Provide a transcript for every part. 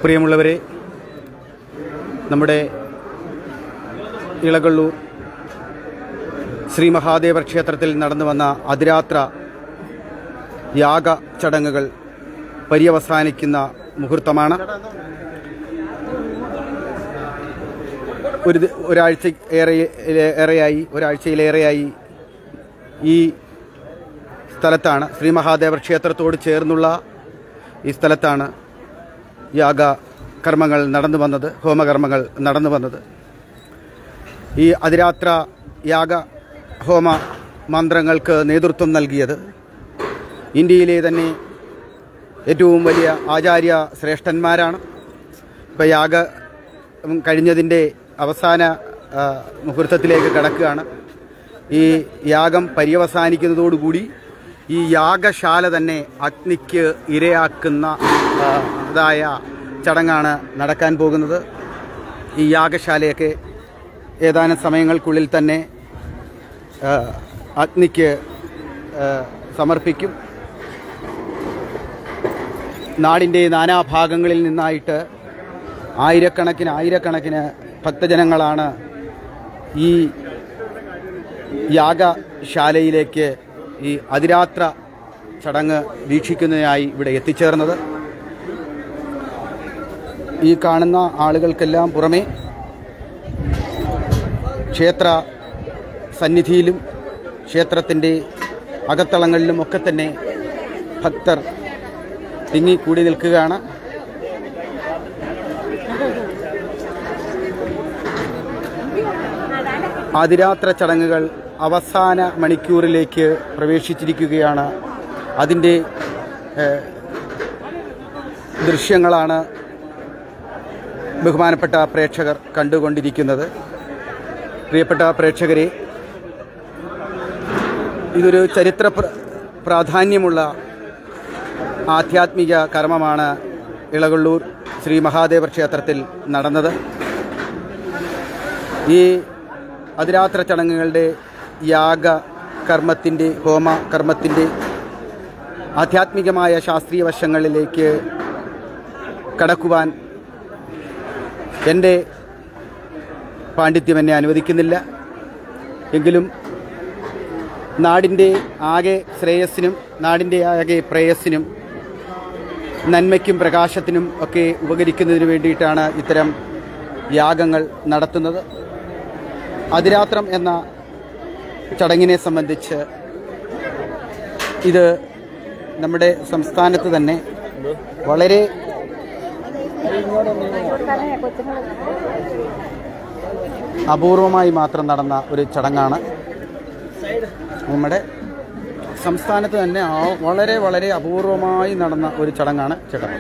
പ്രിയമുള്ളവരെ നമ്മുടെ ഇളകള്ളൂർ ശ്രീ മഹാദേവ ക്ഷേത്രത്തിൽ നടന്നു വന്ന അതിരാത്ര യാഗ ചടങ്ങുകൾ പര്യവസാനിക്കുന്ന മുഹൂർത്തമാണ് ഒരു ദി- ഒരാഴ്ച ഏറെ ഏറെയായി ഒരാഴ്ചയിലേറെയായി ഈ സ്ഥലത്താണ് ശ്രീ മഹാദേവ ക്ഷേത്രത്തോട് ചേർന്നുള്ള ഈ സ്ഥലത്താണ് യാഗ കർമ്മങ്ങൾ നടന്നു വന്നത് ഹോമകർമ്മങ്ങൾ നടന്നു വന്നത് ഈ അതിരാത്ര യാഗ ഹോമ മന്ത്രങ്ങൾക്ക് നേതൃത്വം നൽകിയത് ഇന്ത്യയിലെ തന്നെ ഏറ്റവും വലിയ ആചാര്യ ശ്രേഷ്ഠന്മാരാണ് ഇപ്പോൾ യാഗ കഴിഞ്ഞതിൻ്റെ അവസാന ആ, മുഹൂർത്തത്തിലേക്ക് കടക്കുകയാണ് ഈ യാഗം പര്യവസാനിക്കുന്നതോടുകൂടി ഈ യാഗശാല തന്നെ അഗ്നിക്ക് ഇരയാക്കുന്ന ആ, അതായ ചടങ്ങാണ് നടക്കാൻ പോകുന്നത് ഈ യാഗശാലയൊക്കെ ഏതാനും സമയങ്ങൾക്കുള്ളിൽ തന്നെ ആ, അഗ്നിക്ക് ആ, സമർപ്പിക്കും നാടിൻ്റെ നാനാഭാഗങ്ങളിൽ നിന്നായിട്ട് ആയിരക്കണക്കിന് ആയിരക്കണക്കിന് ഭക്തജനങ്ങളാണ് ഈ യാഗശാലയിലേക്ക് ഈ അതിരാത്ര ചടങ്ങ് വീക്ഷിക്കുന്നതിനായി ഇവിടെ എത്തിച്ചേർന്നത് ഈ കാണുന്ന ആളുകൾക്കെല്ലാം പുറമെ ക്ഷേത്ര സന്നിധിയിലും ക്ഷേത്രത്തിൻ്റെ അകത്തളങ്ങളിലും ഒക്കെ തന്നെ ഭക്തർ തിങ്ങിക്കൂടി നിൽക്കുകയാണ് അതിരാത്ര ചടങ്ങുകൾ അവസാന മണിക്കൂറിലേക്ക് പ്രവേശിച്ചിരിക്കുകയാണ് അതിൻ്റെ ഏഹ്, ദൃശ്യങ്ങളാണ് ബഹുമാനപ്പെട്ട പ്രേക്ഷകർ കണ്ടുകൊണ്ടിരിക്കുന്നത് പ്രിയപ്പെട്ട പ്രേക്ഷകരെ ഇതൊരു ചരിത്ര പ്ര- പ്രാധാന്യമുള്ള ആധ്യാത്മിക കർമ്മമാണ് ഇളകൊള്ളൂർ ശ്രീ മഹാദേവ ക്ഷേത്രത്തിൽ നടന്നത് ഈ അതിരാത്ര ചടങ്ങുകളുടെ യാഗ കർമ്മത്തിൻ്റെ ഹോമ കർമ്മത്തിൻ്റെ ആധ്യാത്മികമായ ശാസ്ത്രീയ വശങ്ങളിലേക്ക് കടക്കുവാൻ എൻ്റെ പാണ്ഡിത്യം എന്നെ അനുവദിക്കുന്നില്ല എങ്കിലും നാടിൻ്റെ ആകെ ശ്രേയസ്സിനും നാടിൻ്റെ ആകെ പ്രേയസ്സിനും നന്മയ്ക്കും പ്രകാശത്തിനും ഒക്കെ ഉപകരിക്കുന്നതിന് വേണ്ടിയിട്ടാണ് ഇത്തരം യാഗങ്ങൾ നടത്തുന്നത് അതിരാത്രം എന്ന ചടങ്ങിനെ സംബന്ധിച്ച് ഇത് നമ്മുടെ സംസ്ഥാനത്ത് തന്നെ വളരെ അപൂർവമായി മാത്രം നടന്ന ഒരു ചടങ്ങാണ് നമ്മുടെ സംസ്ഥാനത്ത് തന്നെ ആ- വളരെ വളരെ അപൂർവമായി നടന്ന ഒരു ചടങ്ങാണ് ചടങ്ങ്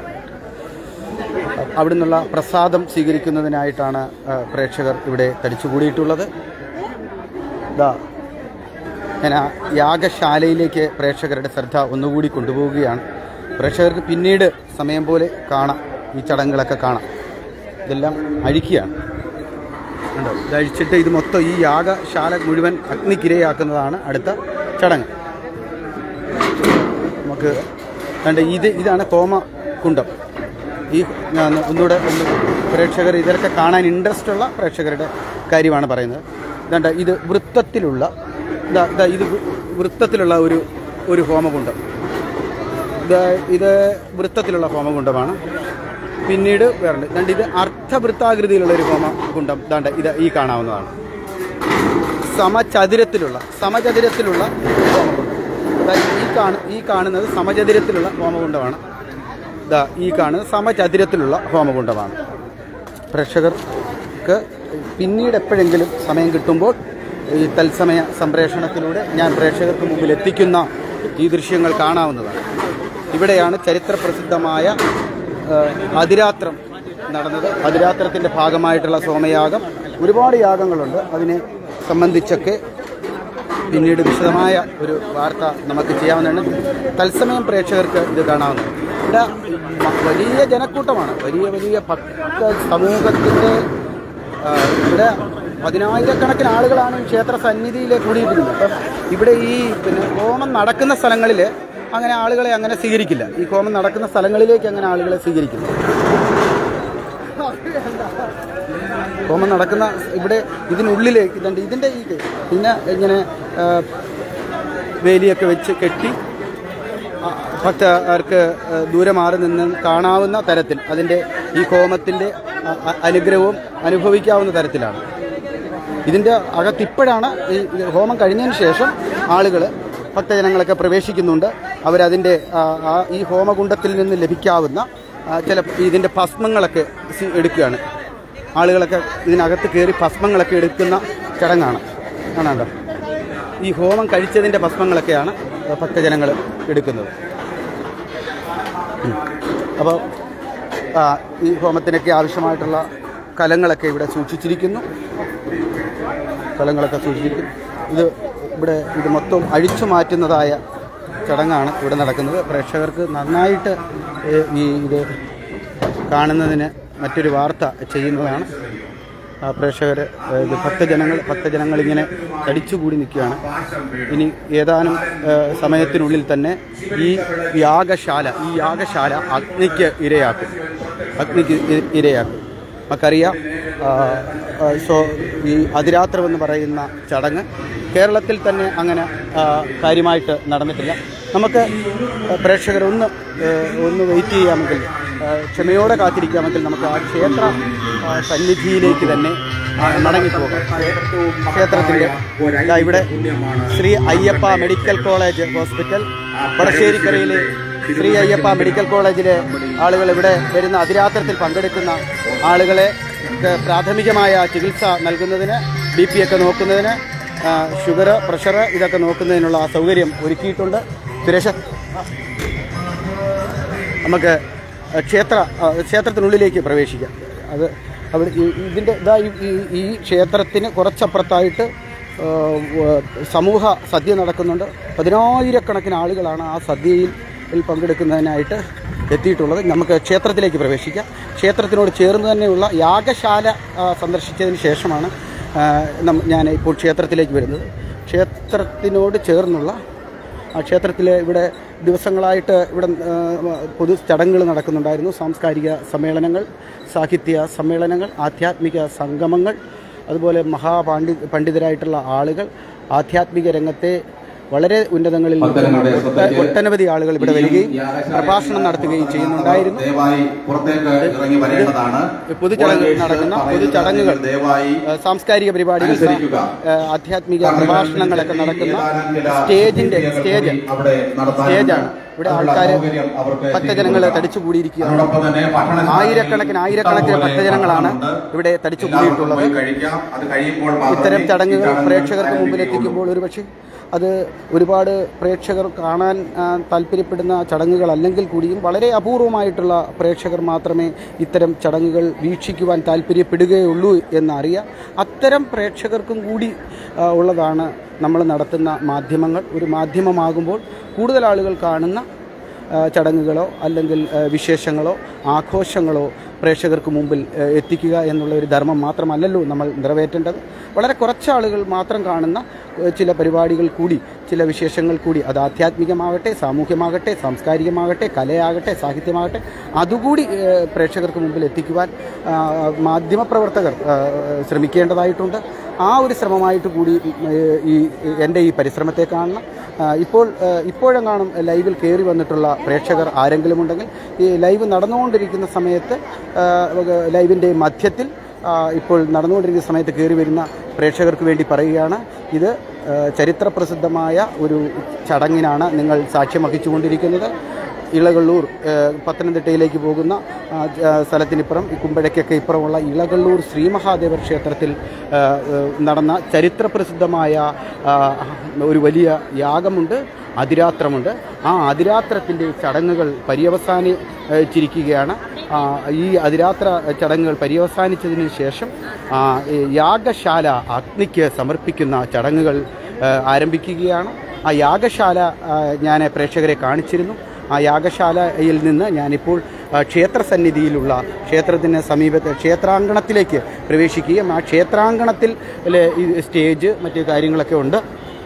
അവിടെ നിന്നുള്ള പ്രസാദം സ്വീകരിക്കുന്നതിനായിട്ടാണ് ആ, പ്രേക്ഷകർ ഇവിടെ തടിച്ചുകൂടിയിട്ടുള്ളത് ഇതാ ഞാൻ ആ യാഗശാലയിലേക്ക് പ്രേക്ഷകരുടെ ശ്രദ്ധ ഒന്നുകൂടി കൊണ്ടുപോവുകയാണ് പ്രേക്ഷകർക്ക് പിന്നീട് സമയം പോലെ കാണാം ഈ ചടങ്ങുകളൊക്കെ കാണാം ഇതെല്ലാം അഴിക്കുകയാണ് കണ്ടോ ഇത് അഴിച്ചിട്ട് ഇത് മൊത്തം ഈ യാഗശാല മുഴുവൻ അഗ്നിക്കിരയാക്കുന്നതാണ് അടുത്ത ചടങ്ങ് നമുക്ക് കണ്ട ഇത് ഇതാണ് ഹോമ കുണ്ടം ഈ ഞാൻ ഒന്നുകൂടെ ഒന്ന് പ്രേക്ഷകർ ഇതൊക്കെ കാണാൻ ഇൻട്രസ്റ്റ് ഉള്ള പ്രേക്ഷകരുടെ കാര്യമാണ് പറയുന്നത് ഇതാണ്ട് ഇത് വൃത്തത്തിലുള്ള ഇതാ ഇതാ ഇത് വൃ- വൃത്തത്തിലുള്ള ഒരു ഒരു ഹോമകുണ്ടം ഇത് ഇത് വൃത്തത്തിലുള്ള ഹോമകുണ്ടമാണ് പിന്നീട് വേറെ ഇതാണ്ട് ഇത് അർദ്ധവൃത്താകൃതിയിലുള്ള ഒരു ഹോമകുണ്ടം ഇതാണ്ട് ഇത് ഈ കാണാവുന്നതാണ് സമചതുരത്തിലുള്ള സമചതുരത്തിലുള്ള ഹോമകുണ്ടം ദാ ഈ കാണു ഈ കാണുന്നത് സമചതുരത്തിലുള്ള ഹോമകുണ്ടമാണ് ഇതാ ഈ കാണുന്നത് സമചതുരത്തിലുള്ള ഹോമകുണ്ടമാണ് പ്രേക്ഷകർക്ക് പിന്നീട് എപ്പോഴെങ്കിലും സമയം കിട്ടുമ്പോൾ ഈ തത്സമയ സംപ്രേഷണത്തിലൂടെ ഞാൻ പ്രേക്ഷകർക്ക് മുമ്പിൽ എത്തിക്കുന്ന ഈ ദൃശ്യങ്ങൾ കാണാവുന്നതാണ് ഇവിടെയാണ് ചരിത്ര പ്രസിദ്ധമായ ഏഹ്, അതിരാത്രം നടന്നത് അതിരാത്രത്തിൻ്റെ ഭാഗമായിട്ടുള്ള സോമയാഗം ഒരുപാട് യാഗങ്ങളുണ്ട് അതിനെ സംബന്ധിച്ചൊക്കെ പിന്നീട് വിശദമായ ഒരു വാർത്ത നമുക്ക് ചെയ്യാവുന്നതാണ് തത്സമയം പ്രേക്ഷകർക്ക് ഇത് കാണാവുന്നതാണ് ഇവിടെ മ- വലിയ ജനക്കൂട്ടമാണ് വലിയ വലിയ ഭക്ത സമൂഹത്തിൻ്റെ ആ, ഇവിടെ പതിനായിരക്കണക്കിന് ആളുകളാണ് ഈ ക്ഷേത്ര സന്നിധിയിൽ കൂടിയിരിക്കുന്നത് അപ്പം ഇവിടെ ഈ പിന്നെ ഹോമം നടക്കുന്ന സ്ഥലങ്ങളിൽ അങ്ങനെ ആളുകളെ അങ്ങനെ സ്വീകരിക്കില്ല ഈ ഹോമം നടക്കുന്ന സ്ഥലങ്ങളിലേക്ക് അങ്ങനെ ആളുകളെ സ്വീകരിക്കില്ല ഹോമം നടക്കുന്ന ഇവിടെ ഇതിനുള്ളിലേക്ക് ഇതുണ്ട് ഇതിൻ്റെ ഈ പിന്നെ ഇങ്ങനെ ആ, വേലിയൊക്കെ വെച്ച് കെട്ടി ആ, ഭക്തർക്ക് ആ, ദൂരെ മാറി നിന്ന് കാണാവുന്ന തരത്തിൽ അതിൻ്റെ ഈ ഹോമത്തിൻ്റെ ആ, ആ, അനുഗ്രഹവും അനുഭവിക്കാവുന്ന തരത്തിലാണ് ഇതിൻ്റെ അകത്തിപ്പോഴാണ് ഈ ഇത് ഹോമം കഴിഞ്ഞതിന് ശേഷം ആളുകൾ ഭക്തജനങ്ങളൊക്കെ പ്രവേശിക്കുന്നുണ്ട് അവരതിൻ്റെ ആ, ആ ഈ ഹോമകുണ്ടത്തിൽ നിന്ന് ലഭിക്കാവുന്ന ആ, ചില ഇതിൻ്റെ ഭസ്മങ്ങളൊക്കെ സി- എടുക്കുകയാണ് ആളുകളൊക്കെ ഇതിനകത്ത് കയറി ഭസ്മങ്ങളൊക്കെ എടുക്കുന്ന ചടങ്ങാണ് കാണാണ്ടോ ഈ ഹോമം കഴിച്ചതിൻ്റെ ഭസ്മങ്ങളൊക്കെയാണ് ഭക്തജനങ്ങൾ എടുക്കുന്നത് അപ്പോൾ ഈ ഹോമത്തിനൊക്കെ ആവശ്യമായിട്ടുള്ള കലങ്ങളൊക്കെ ഇവിടെ സൂക്ഷിച്ചിരിക്കുന്നു കലങ്ങളൊക്കെ സൂക്ഷിച്ചിരിക്കുന്നു ഇത് ഇവിടെ ഇത് മൊത്തം അഴിച്ചു മാറ്റുന്നതായ ചടങ്ങാണ് ഇവിടെ നടക്കുന്നത് പ്രേക്ഷകർക്ക് നന്നായിട്ട് ഏഹ്, ഈ ഇത് കാണുന്നതിന് മറ്റൊരു വാർത്ത ചെയ്യുന്നതാണ് ആ പ്രേക്ഷകർ ഇത് ഭക്തജനങ്ങൾ ഭക്തജനങ്ങൾ ഇങ്ങനെ തടിച്ചുകൂടി നിൽക്കുകയാണ് ഇനി ഏതാനും ഏഹ്, സമയത്തിനുള്ളിൽ തന്നെ ഈ യാഗശാല ഈ യാഗശാല അഗ്നിക്ക് ഇരയാക്കും അഗ്നിക്ക് ഇ- ഇരയാക്കും നമുക്കറിയാം ആ, ആ, സോ ഈ അതിരാത്രം എന്ന് പറയുന്ന ചടങ്ങ് കേരളത്തിൽ തന്നെ അങ്ങനെ ആ, കാര്യമായിട്ട് നടന്നിട്ടില്ല നമുക്ക് പ്രേക്ഷകർ ഒന്ന് ഏ, ഒന്ന് വെയിറ്റ് ചെയ്യാമെങ്കിൽ ആ, ക്ഷമയോടെ കാത്തിരിക്കാമെങ്കിൽ നമുക്ക് ആ ക്ഷേത്ര ആ, സന്നിധിയിലേക്ക് തന്നെ ആ, മടങ്ങിപ്പോകാം ക്ഷേത്രത്തിൻ്റെ ദാ ഇവിടെ Shri Ayyappa medical college hospital വടശ്ശേരിക്കരയിലെ ശ്രീ അയ്യപ്പ മെഡിക്കൽ കോളേജിലെ ആളുകൾ ഇവിടെ വരുന്ന അതിരാത്രത്തിൽ പങ്കെടുക്കുന്ന ആളുകളെ ക്ക് പ്രാഥമികമായ ചികിത്സ നൽകുന്നതിന് ബി പി ഒക്കെ നോക്കുന്നതിന് ഷുഗർ പ്രഷർ ഇതൊക്കെ നോക്കുന്നതിനുള്ള സൗകര്യം ഒരുക്കിയിട്ടുണ്ട് സുരേഷ് നമുക്ക് ക്ഷേത്ര ആ, ക്ഷേത്രത്തിനുള്ളിലേക്ക് പ്രവേശിക്കാം അത് അവിടെ ഈ- ഇതിൻ്റെ ഇതാ ഈ- ഈ- ഈ ക്ഷേത്രത്തിന് കുറച്ചപ്പുറത്തായിട്ട് ആ, വ- സമൂഹ സദ്യ നടക്കുന്നുണ്ട് പതിനായിരക്കണക്കിന് ആളുകളാണ് ആ സദ്യയിൽ ൽ പങ്കെടുക്കുന്നതിനായിട്ട് എത്തിയിട്ടുള്ളത് നമുക്ക് ക്ഷേത്രത്തിലേക്ക് പ്രവേശിക്കാം ക്ഷേത്രത്തിനോട് ചേർന്ന് തന്നെയുള്ള യാഗശാല ആ, സന്ദർശിച്ചതിന് ശേഷമാണ് ആ, നം- ഞാൻ ഇപ്പോൾ ക്ഷേത്രത്തിലേക്ക് വരുന്നത് ക്ഷേത്രത്തിനോട് ചേർന്നുള്ള ആ ക്ഷേത്രത്തിൽ ഇവിടെ ദിവസങ്ങളായിട്ട് ഇവിടെ ആ, പൊതു ചടങ്ങുകൾ നടക്കുന്നുണ്ടായിരുന്നു സാംസ്കാരിക സമ്മേളനങ്ങൾ സാഹിത്യ സമ്മേളനങ്ങൾ ആധ്യാത്മിക സംഗമങ്ങൾ അതുപോലെ മഹാപാണ്ഡി പണ്ഡിതരായിട്ടുള്ള ആളുകൾ ആധ്യാത്മിക രംഗത്തെ വളരെ ഉന്നതങ്ങളിൽ ഭക്തജനങ്ങളുടെ ശ്രദ്ധയ്ക്ക് ഒട്ടനവധി ആളുകൾ ഇവിടെ വരികയും യാഗശാലയിൽ പ്രഭാഷണം നടത്തുകയും ചെയ്യുന്നുണ്ടായിരുന്നു ദയവായി പുറത്തേക്ക് ഇറങ്ങി വരേണ്ടതാണ് പൊതുചടങ്ങ് കോളേജ് നടക്കുന്ന പറയുന്നത് പൊതുചടങ്ങുകൾ നിങ്ങൾ ദയവായി ആ, സാംസ്കാരിക പരിപാടികൾ സാ- അനുസരിക്കുക. ആ, ആധ്യാത്മിക കാരണം പ്രഭാഷണങ്ങളൊക്കെ ഇതിൽ നടക്കുന്ന ഏതാനും ചില സ്റ്റേജിന്റെ പ്രക്രിയകൾ സ്റ്റേജ് കൂടി അവിടെ നടത്താനുണ്ട്. സ്റ്റേജാണ് ഇവിടെ അതിനുള്ള ആൾക്കാർ സൗകര്യം അവർക്ക് ഭക്തജനങ്ങൾ എത്തിച്ചു തടിച്ചു കൂടിയിരിക്കുകയാണ് അതോടൊപ്പം തന്നെ ഭക്ഷണശാലയിൽ ആയിരക്കണക്കിന് ആയിരക്കണക്കിന് ഇഷ്ടംപോലെ ഭക്തജനങ്ങളാണ് ഭക്ഷണമുണ്ട്. ഇവിടെ തടിച്ചു എല്ലാവർക്കും കൂടിയിട്ടുള്ളത് പോയി കഴിക്കാം അത് കഴിയുമ്പോൾ മാത്രമേ ഇത്തരം ഈ ചടങ്ങുകൾ ചടങ്ങ് പ്രേക്ഷകർക്ക് മുമ്പിൽ ആരംഭിക്കുകയുള്ളൂ. എത്തിക്കുമ്പോൾ ഒരുപക്ഷെ അത് ഒരുപാട് പ്രേക്ഷകർ കാണാൻ ആ, താല്പര്യപ്പെടുന്ന ചടങ്ങുകൾ അല്ലെങ്കിൽ കൂടിയും വളരെ അപൂർവമായിട്ടുള്ള പ്രേക്ഷകർ മാത്രമേ ഇത്തരം ചടങ്ങുകൾ വീക്ഷിക്കുവാൻ താല്പര്യപ്പെടുകയുള്ളൂ എന്നറിയാം അത്തരം പ്രേക്ഷകർക്കും കൂടി ആ, ഉള്ളതാണ് നമ്മൾ നടത്തുന്ന മാധ്യമങ്ങൾ ഒരു മാധ്യമമാകുമ്പോൾ കൂടുതൽ ആളുകൾ കാണുന്ന ആ, ചടങ്ങുകളോ അല്ലെങ്കിൽ ആ, വിശേഷങ്ങളോ ആഘോഷങ്ങളോ പ്രേക്ഷകർക്ക് മുമ്പിൽ ആ, എത്തിക്കുക എന്നുള്ള ഒരു ധർമ്മം മാത്രമല്ലല്ലോ നമ്മൾ നിറവേറ്റേണ്ടത് വളരെ കുറച്ച് ആളുകൾ മാത്രം കാണുന്ന ആ, ചില പരിപാടികൾ കൂടി ചില വിശേഷങ്ങൾ കൂടി അത് ആധ്യാത്മികമാകട്ടെ സാമൂഹ്യമാകട്ടെ സാംസ്കാരികമാകട്ടെ കലയാകട്ടെ സാഹിത്യമാകട്ടെ അതുകൂടി ആ, പ്രേക്ഷകർക്ക് മുമ്പിൽ എത്തിക്കുവാൻ ആ, മാധ്യമപ്രവർത്തകർ ആ, ശ്രമിക്കേണ്ടതായിട്ടുണ്ട് ആ ഒരു ശ്രമമായിട്ട് കൂടി ഏഹ്, ഈ എൻ്റെ ഈ പരിശ്രമത്തെ കാണണം ആ, ഇപ്പോൾ ഏഹ്, ഇപ്പോഴെങ്ങാനും ലൈവിൽ കയറി വന്നിട്ടുള്ള പ്രേക്ഷകർ ആരെങ്കിലും ഉണ്ടെങ്കിൽ ഈ ലൈവ് നടന്നുകൊണ്ടിരിക്കുന്ന സമയത്ത് ആഹ്, ലൈവിൻ്റെ മധ്യത്തിൽ ആ, ഇപ്പോൾ നടന്നുകൊണ്ടിരിക്കുന്ന സമയത്ത് കയറി വരുന്ന പ്രേക്ഷകർക്ക് വേണ്ടി പറയുകയാണ് ഇത് ഏഹ്, ചരിത്രപ്രസിദ്ധമായ ഒരു ചടങ്ങിനാണ് നിങ്ങൾ സാക്ഷ്യം വഹിച്ചുകൊണ്ടിരിക്കുന്നത് ഇളകള്ളൂർ ഏഹ്, പത്തനംതിട്ടയിലേക്ക് പോകുന്ന ആ, ആ, സ്ഥലത്തിനിപ്പുറം ഈ കുമ്പഴയ്ക്കൊക്കെ ഇപ്പുറമുള്ള ഇളകള്ളൂർ ശ്രീ മഹാദേവ ക്ഷേത്രത്തിൽ ആ, ഏഹ്, നടന്ന ചരിത്രപ്രസിദ്ധമായ ആ, ഒരു വലിയ യാഗമുണ്ട് അതിരാത്രമുണ്ട് ആ അതിരാത്രത്തിൻ്റെ ചടങ്ങുകൾ പര്യവസാനിച്ചിരിക്കുകയാണ് ആ, ഈ അതിരാത്ര ചടങ്ങുകൾ പര്യവസാനിച്ചതിന് ശേഷം ആ, ഈ യാഗശാല അഗ്നിക്ക് സമർപ്പിക്കുന്ന ചടങ്ങുകൾ ആ, ആരംഭിക്കുകയാണ് ആ യാഗശാല ആ, ഞാൻ പ്രേക്ഷകരെ കാണിച്ചിരുന്നു ആ യാഗശാലയിൽ നിന്ന് ഞാനിപ്പോൾ ആ, ക്ഷേത്രസന്നിധിയിലുള്ള ക്ഷേത്രത്തിന് സമീപത്തെ ക്ഷേത്രാങ്കണത്തിലേക്ക് പ്രവേശിക്കുകയും ആ ക്ഷേത്രാങ്കണത്തിൽ ലെ ഈ സ്റ്റേജ് മറ്റു കാര്യങ്ങളൊക്കെ ഉണ്ട്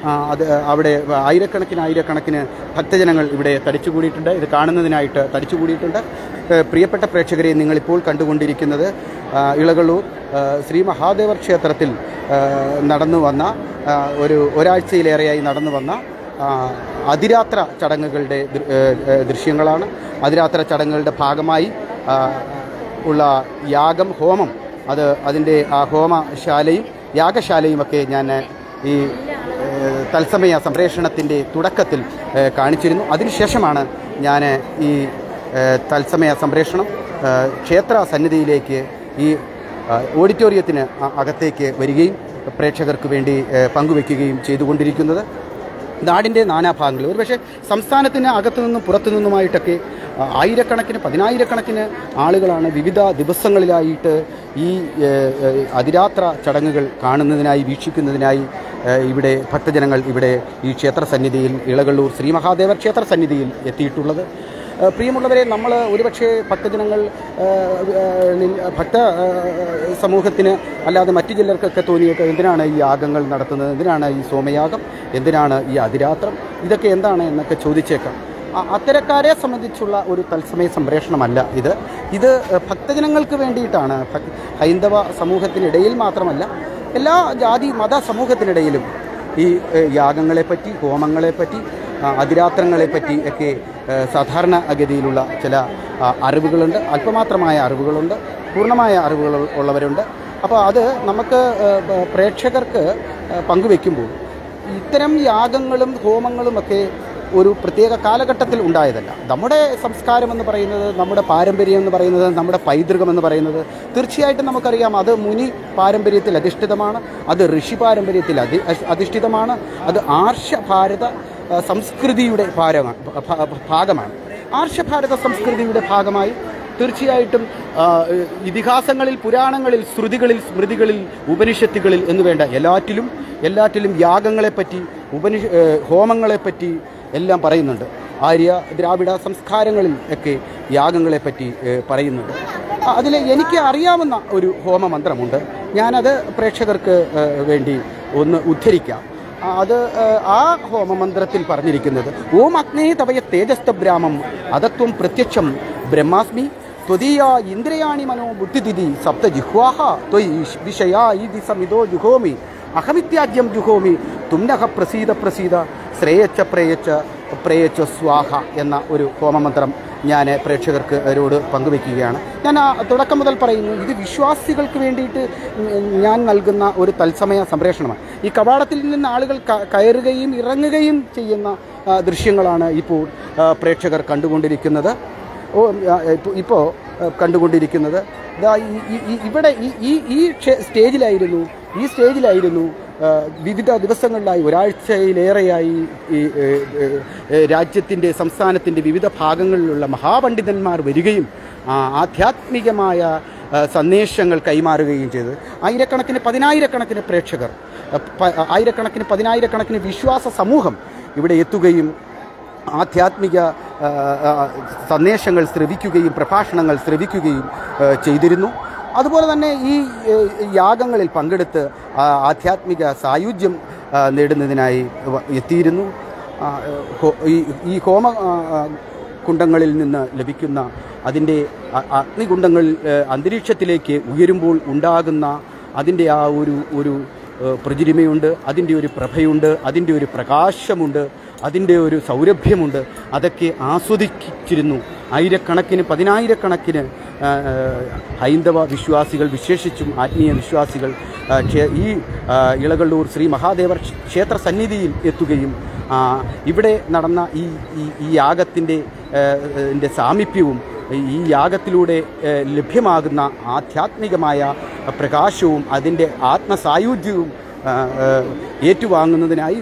ആ, അത് അവിടെ ആയിരക്കണക്കിന് ആയിരക്കണക്കിന് ഭക്തജനങ്ങൾ ഇവിടെ തടിച്ചുകൂടിയിട്ടുണ്ട് ഇത് കാണുന്നതിനായിട്ട് തടിച്ചുകൂടിയിട്ടുണ്ട് ഏഹ് പ്രിയപ്പെട്ട പ്രേക്ഷകരെ നിങ്ങളിപ്പോൾ കണ്ടുകൊണ്ടിരിക്കുന്നത് ആ, ഇളകളൂർ ആ, ശ്രീ മഹാദേവർ ക്ഷേത്രത്തിൽ ആ, നടന്നു വന്ന ആ, ഒരു ഒരാഴ്ചയിലേറെയായി നടന്നു വന്ന ആ, അതിരാത്ര ചടങ്ങുകളുടെ ദൃ- ഏഹ് ഏഹ് ദൃശ്യങ്ങളാണ് അതിരാത്ര ചടങ്ങുകളുടെ ഭാഗമായി ആ, ഉള്ള യാഗം ഹോമം അത് അതിൻ്റെ ആ ഹോമശാലയും യാഗശാലയും ഒക്കെ ഞാൻ ഈ ഏഹ്, തത്സമയ സംപ്രേഷണത്തിൻ്റെ തുടക്കത്തിൽ ഏഹ്, കാണിച്ചിരുന്നു അതിനുശേഷമാണ് ഞാൻ ഈ ഏഹ്, തത്സമയ സംപ്രേഷണം ഏഹ്, ക്ഷേത്ര സന്നിധിയിലേക്ക് ഈ ഏഹ്, ഓഡിറ്റോറിയത്തിന് അ- അകത്തേക്ക് വരികയും പ്രേക്ഷകർക്ക് വേണ്ടി ഏഹ്, പങ്കുവെക്കുകയും ചെയ്തുകൊണ്ടിരിക്കുന്നത് നാടിൻ്റെ നാനാഭാഗങ്ങളിൽ ഒരുപക്ഷെ സംസ്ഥാനത്തിന് അകത്തു നിന്നും പുറത്തു നിന്നുമായിട്ടൊക്കെ ആ, ആയിരക്കണക്കിന് പതിനായിരക്കണക്കിന് ആളുകളാണ് വിവിധ ദിവസങ്ങളിലായിട്ട് ഈ ഏഹ്, ഏഹ്, അതിരാത്ര ചടങ്ങുകൾ കാണുന്നതിനായി വീക്ഷിക്കുന്നതിനായി ഏഹ്, ഇവിടെ ഭക്തജനങ്ങൾ ഇവിടെ ഈ ക്ഷേത്ര സന്നിധിയിൽ ഇളകള്ളൂർ ശ്രീ മഹാദേവ ക്ഷേത്ര സന്നിധിയിൽ എത്തിയിട്ടുള്ളത് ഏഹ്, പ്രിയമുള്ളവരെ നമ്മൾ ഒരുപക്ഷെ ഭക്തജനങ്ങൾ ഏഹ്, ഏഹ്, ഭക്ത ഏഹ്, സമൂഹത്തിന് അല്ലാതെ മറ്റു ചിലർക്കൊക്കെ തോന്നിയൊക്കെ എന്തിനാണ് ഈ യാഗങ്ങൾ നടത്തുന്നത് എന്തിനാണ് ഈ സോമയാഗം എന്തിനാണ് ഈ അതിരാത്രം ഇതൊക്കെ എന്താണ് എന്നൊക്കെ ചോദിച്ചേക്കാം അ- അത്തരക്കാരെ സംബന്ധിച്ചുള്ള ഒരു തത്സമയ സംപ്രേഷണമല്ല ഇത് ഇത് ഏഹ്, ഭക്തജനങ്ങൾക്ക് വേണ്ടിയിട്ടാണ് ഭക്- ഹൈന്ദവ സമൂഹത്തിനിടയിൽ മാത്രമല്ല എല്ലാ ജാതി മത സമൂഹത്തിനിടയിലും ഈ ഏഹ്, യാഗങ്ങളെപ്പറ്റി ഹോമങ്ങളെപ്പറ്റി ആ, അതിരാത്രങ്ങളെപ്പറ്റി ഒക്കെ ഏഹ്, സാധാരണഗതിയിലുള്ള ചില ആ, അറിവുകളുണ്ട് അല്പമാത്രമായ അറിവുകളുണ്ട് പൂർണ്ണമായ അറിവുകൾ ഉള്ളവരുണ്ട് അപ്പോൾ അത് നമുക്ക് ഏഹ്, ബ- പ്രേക്ഷകർക്ക് ഏഹ്, പങ്കുവെക്കുമ്പോൾ ഇത്തരം യാഗങ്ങളും ഹോമങ്ങളും ഒക്കെ ഒരു പ്രത്യേക കാലഘട്ടത്തിൽ ഉണ്ടായതല്ല നമ്മുടെ സംസ്കാരം എന്ന് പറയുന്നത് നമ്മുടെ പാരമ്പര്യം എന്ന് പറയുന്നത് നമ്മുടെ പൈതൃകം എന്ന് പറയുന്നത് തീർച്ചയായിട്ടും നമുക്കറിയാം അത് മുനി പാരമ്പര്യത്തിൽ അധിഷ്ഠിതമാണ് അത് ഋഷി പാരമ്പര്യത്തിൽ അധി അധിഷ്ഠിതമാണ് അത് ആർഷഭാരത ആ, സംസ്കൃതിയുടെ ഭാരമാണ് ഭ- ഭ- ഭാഗമാണ് ആർഷഭാരത സംസ്കൃതിയുടെ ഭാഗമായി തീർച്ചയായിട്ടും ആ, ഇതിഹാസങ്ങളിൽ പുരാണങ്ങളിൽ ശ്രുതികളിൽ സ്മൃതികളിൽ ഉപനിഷത്തുകളിൽ എന്ന് വേണ്ട എല്ലാറ്റിലും എല്ലാറ്റിലും യാഗങ്ങളെപ്പറ്റി ഉപനിഷ ഏ, ഹോമങ്ങളെപ്പറ്റി എല്ലാം പറയുന്നുണ്ട് ആര്യ ദ്രാവിഡ സംസ്കാരങ്ങളിൽ ഒക്കെ യാഗങ്ങളെപ്പറ്റി ഏ, പറയുന്നുണ്ട് അതിൽ എനിക്ക് അറിയാവുന്ന ഒരു ഹോമമന്ത്രമുണ്ട് ഞാനത് പ്രേക്ഷകർക്ക് ഏ, വേണ്ടി ഒന്ന് ഉദ്ധരിക്കാം ആ, അത് ഏ, ആ ഹോമമന്ത്രത്തിൽ പറഞ്ഞിരിക്കുന്നത് ഓം അഗ്നേ തവയ തേജസ്തബ്രാമം അതത്വം പ്രത്യക്ഷം ബ്രഹ്മാസ്മി ത്വദീയ ഇന്ദ്രിയാണി മനോ ബുദ്ധിദിതി സപ്ത ജിഹ്വാഹ ത്വയി വിഷയാ ഇതി സമിതോ ജുഹോമി അഹമിത്യാജ്യം ജുഹോമി തുന്നഹ പ്രസീത പ്രസീത ശ്രേയച്ച പ്രേയച്ച പ്രേയച്ച സ്വാഹ എന്ന ഒരു ഹോമമന്ത്രം ഞാൻ പ്രേക്ഷകർക്ക് അവരോട് പങ്കുവെക്കുകയാണ് ഞാൻ ആ തുടക്കം മുതൽ പറയുന്നു ഇത് വിശ്വാസികൾക്ക് വേണ്ടിയിട്ട് ഞാൻ നൽകുന്ന ഒരു തത്സമയ സംപ്രേഷണമാണ് ഈ കവാടത്തിൽ നിന്ന് ആളുകൾ ക- കയറുകയും ഇറങ്ങുകയും ചെയ്യുന്ന ആ, ദൃശ്യങ്ങളാണ് ഇപ്പോൾ ആ, പ്രേക്ഷകർ കണ്ടുകൊണ്ടിരിക്കുന്നത് ഓ ഇപ്പോൾ കണ്ടുകൊണ്ടിരിക്കുന്നത് ദാ ഈ- ഈ- ഈ- ഇവിടെ ഈ ഈ ഈ ക്ഷേ- സ്റ്റേജിലായിരുന്നു ഈ സ്റ്റേജിലായിരുന്നു ആ, വിവിധ ദിവസങ്ങളിലായി ഒരാഴ്ചയിലേറെയായി ഈ ഏ, ഏ, ഏ, രാജ്യത്തിൻ്റെ സംസ്ഥാനത്തിൻ്റെ വിവിധ ഭാഗങ്ങളിലുള്ള മഹാപണ്ഡിതന്മാർ വരികയും ആ, ആധ്യാത്മികമായ ആ, സന്ദേശങ്ങൾ കൈമാറുകയും ചെയ്തത് ആയിരക്കണക്കിന് പതിനായിരക്കണക്കിന് പ്രേക്ഷകർ ആ, പ- ആയിരക്കണക്കിന് പതിനായിരക്കണക്കിന് വിശ്വാസ സമൂഹം ഇവിടെ എത്തുകയും ആധ്യാത്മിക ആ, ആ, സന്ദേശങ്ങൾ ശ്രവിക്കുകയും പ്രഭാഷണങ്ങൾ ശ്രവിക്കുകയും ആ, ചെയ്തിരുന്നു അതുപോലെ തന്നെ ഈ ഏ, യാഗങ്ങളിൽ പങ്കെടുത്ത് ആ, ആധ്യാത്മിക സായുജ്യം ആ, നേടുന്നതിനായി വ- എത്തിയിരുന്നു ആ, ഹോ- ഈ ഈ ഹോമ ആ, ആ, കുണ്ടങ്ങളിൽ നിന്ന് ലഭിക്കുന്ന അതിൻ്റെ അ- അഗ്നികുണ്ടങ്ങൾ ഏ, അന്തരീക്ഷത്തിലേക്ക് ഉയരുമ്പോൾ ഉണ്ടാകുന്ന അതിൻ്റെ ആ ഒരു ഒരു ഏ, പ്രചരിമയുണ്ട് അതിൻ്റെ ഒരു പ്രഭയുണ്ട് അതിൻ്റെ ഒരു പ്രകാശമുണ്ട് അതിൻ്റെ ഒരു സൗരഭ്യമുണ്ട് അതൊക്കെ ആസ്വദിച്ചിരുന്നു ആയിരക്കണക്കിന് പതിനായിരക്കണക്കിന് ആ, ആ, ഹൈന്ദവ വിശ്വാസികൾ വിശേഷിച്ചും ആത്മീയ വിശ്വാസികൾ ആ, ക്ഷേ- ഈ ആ, ഇളകള്ളൂർ ശ്രീ മഹാദേവർ ക്ഷേത്ര സന്നിധിയിൽ എത്തുകയും ആ, ഇവിടെ നടന്ന ഈ ഈ ഈ യാഗത്തിൻ്റെ ൻ്റെ സാമീപ്യവും ഈ യാഗത്തിലൂടെ ഏഹ്, ലഭ്യമാകുന്ന ആധ്യാത്മികമായ പ്രകാശവും അതിൻ്റെ ആത്മസായുജ്യവും ആ, ഏഹ്, ഏറ്റുവാങ്ങുന്നതിനായി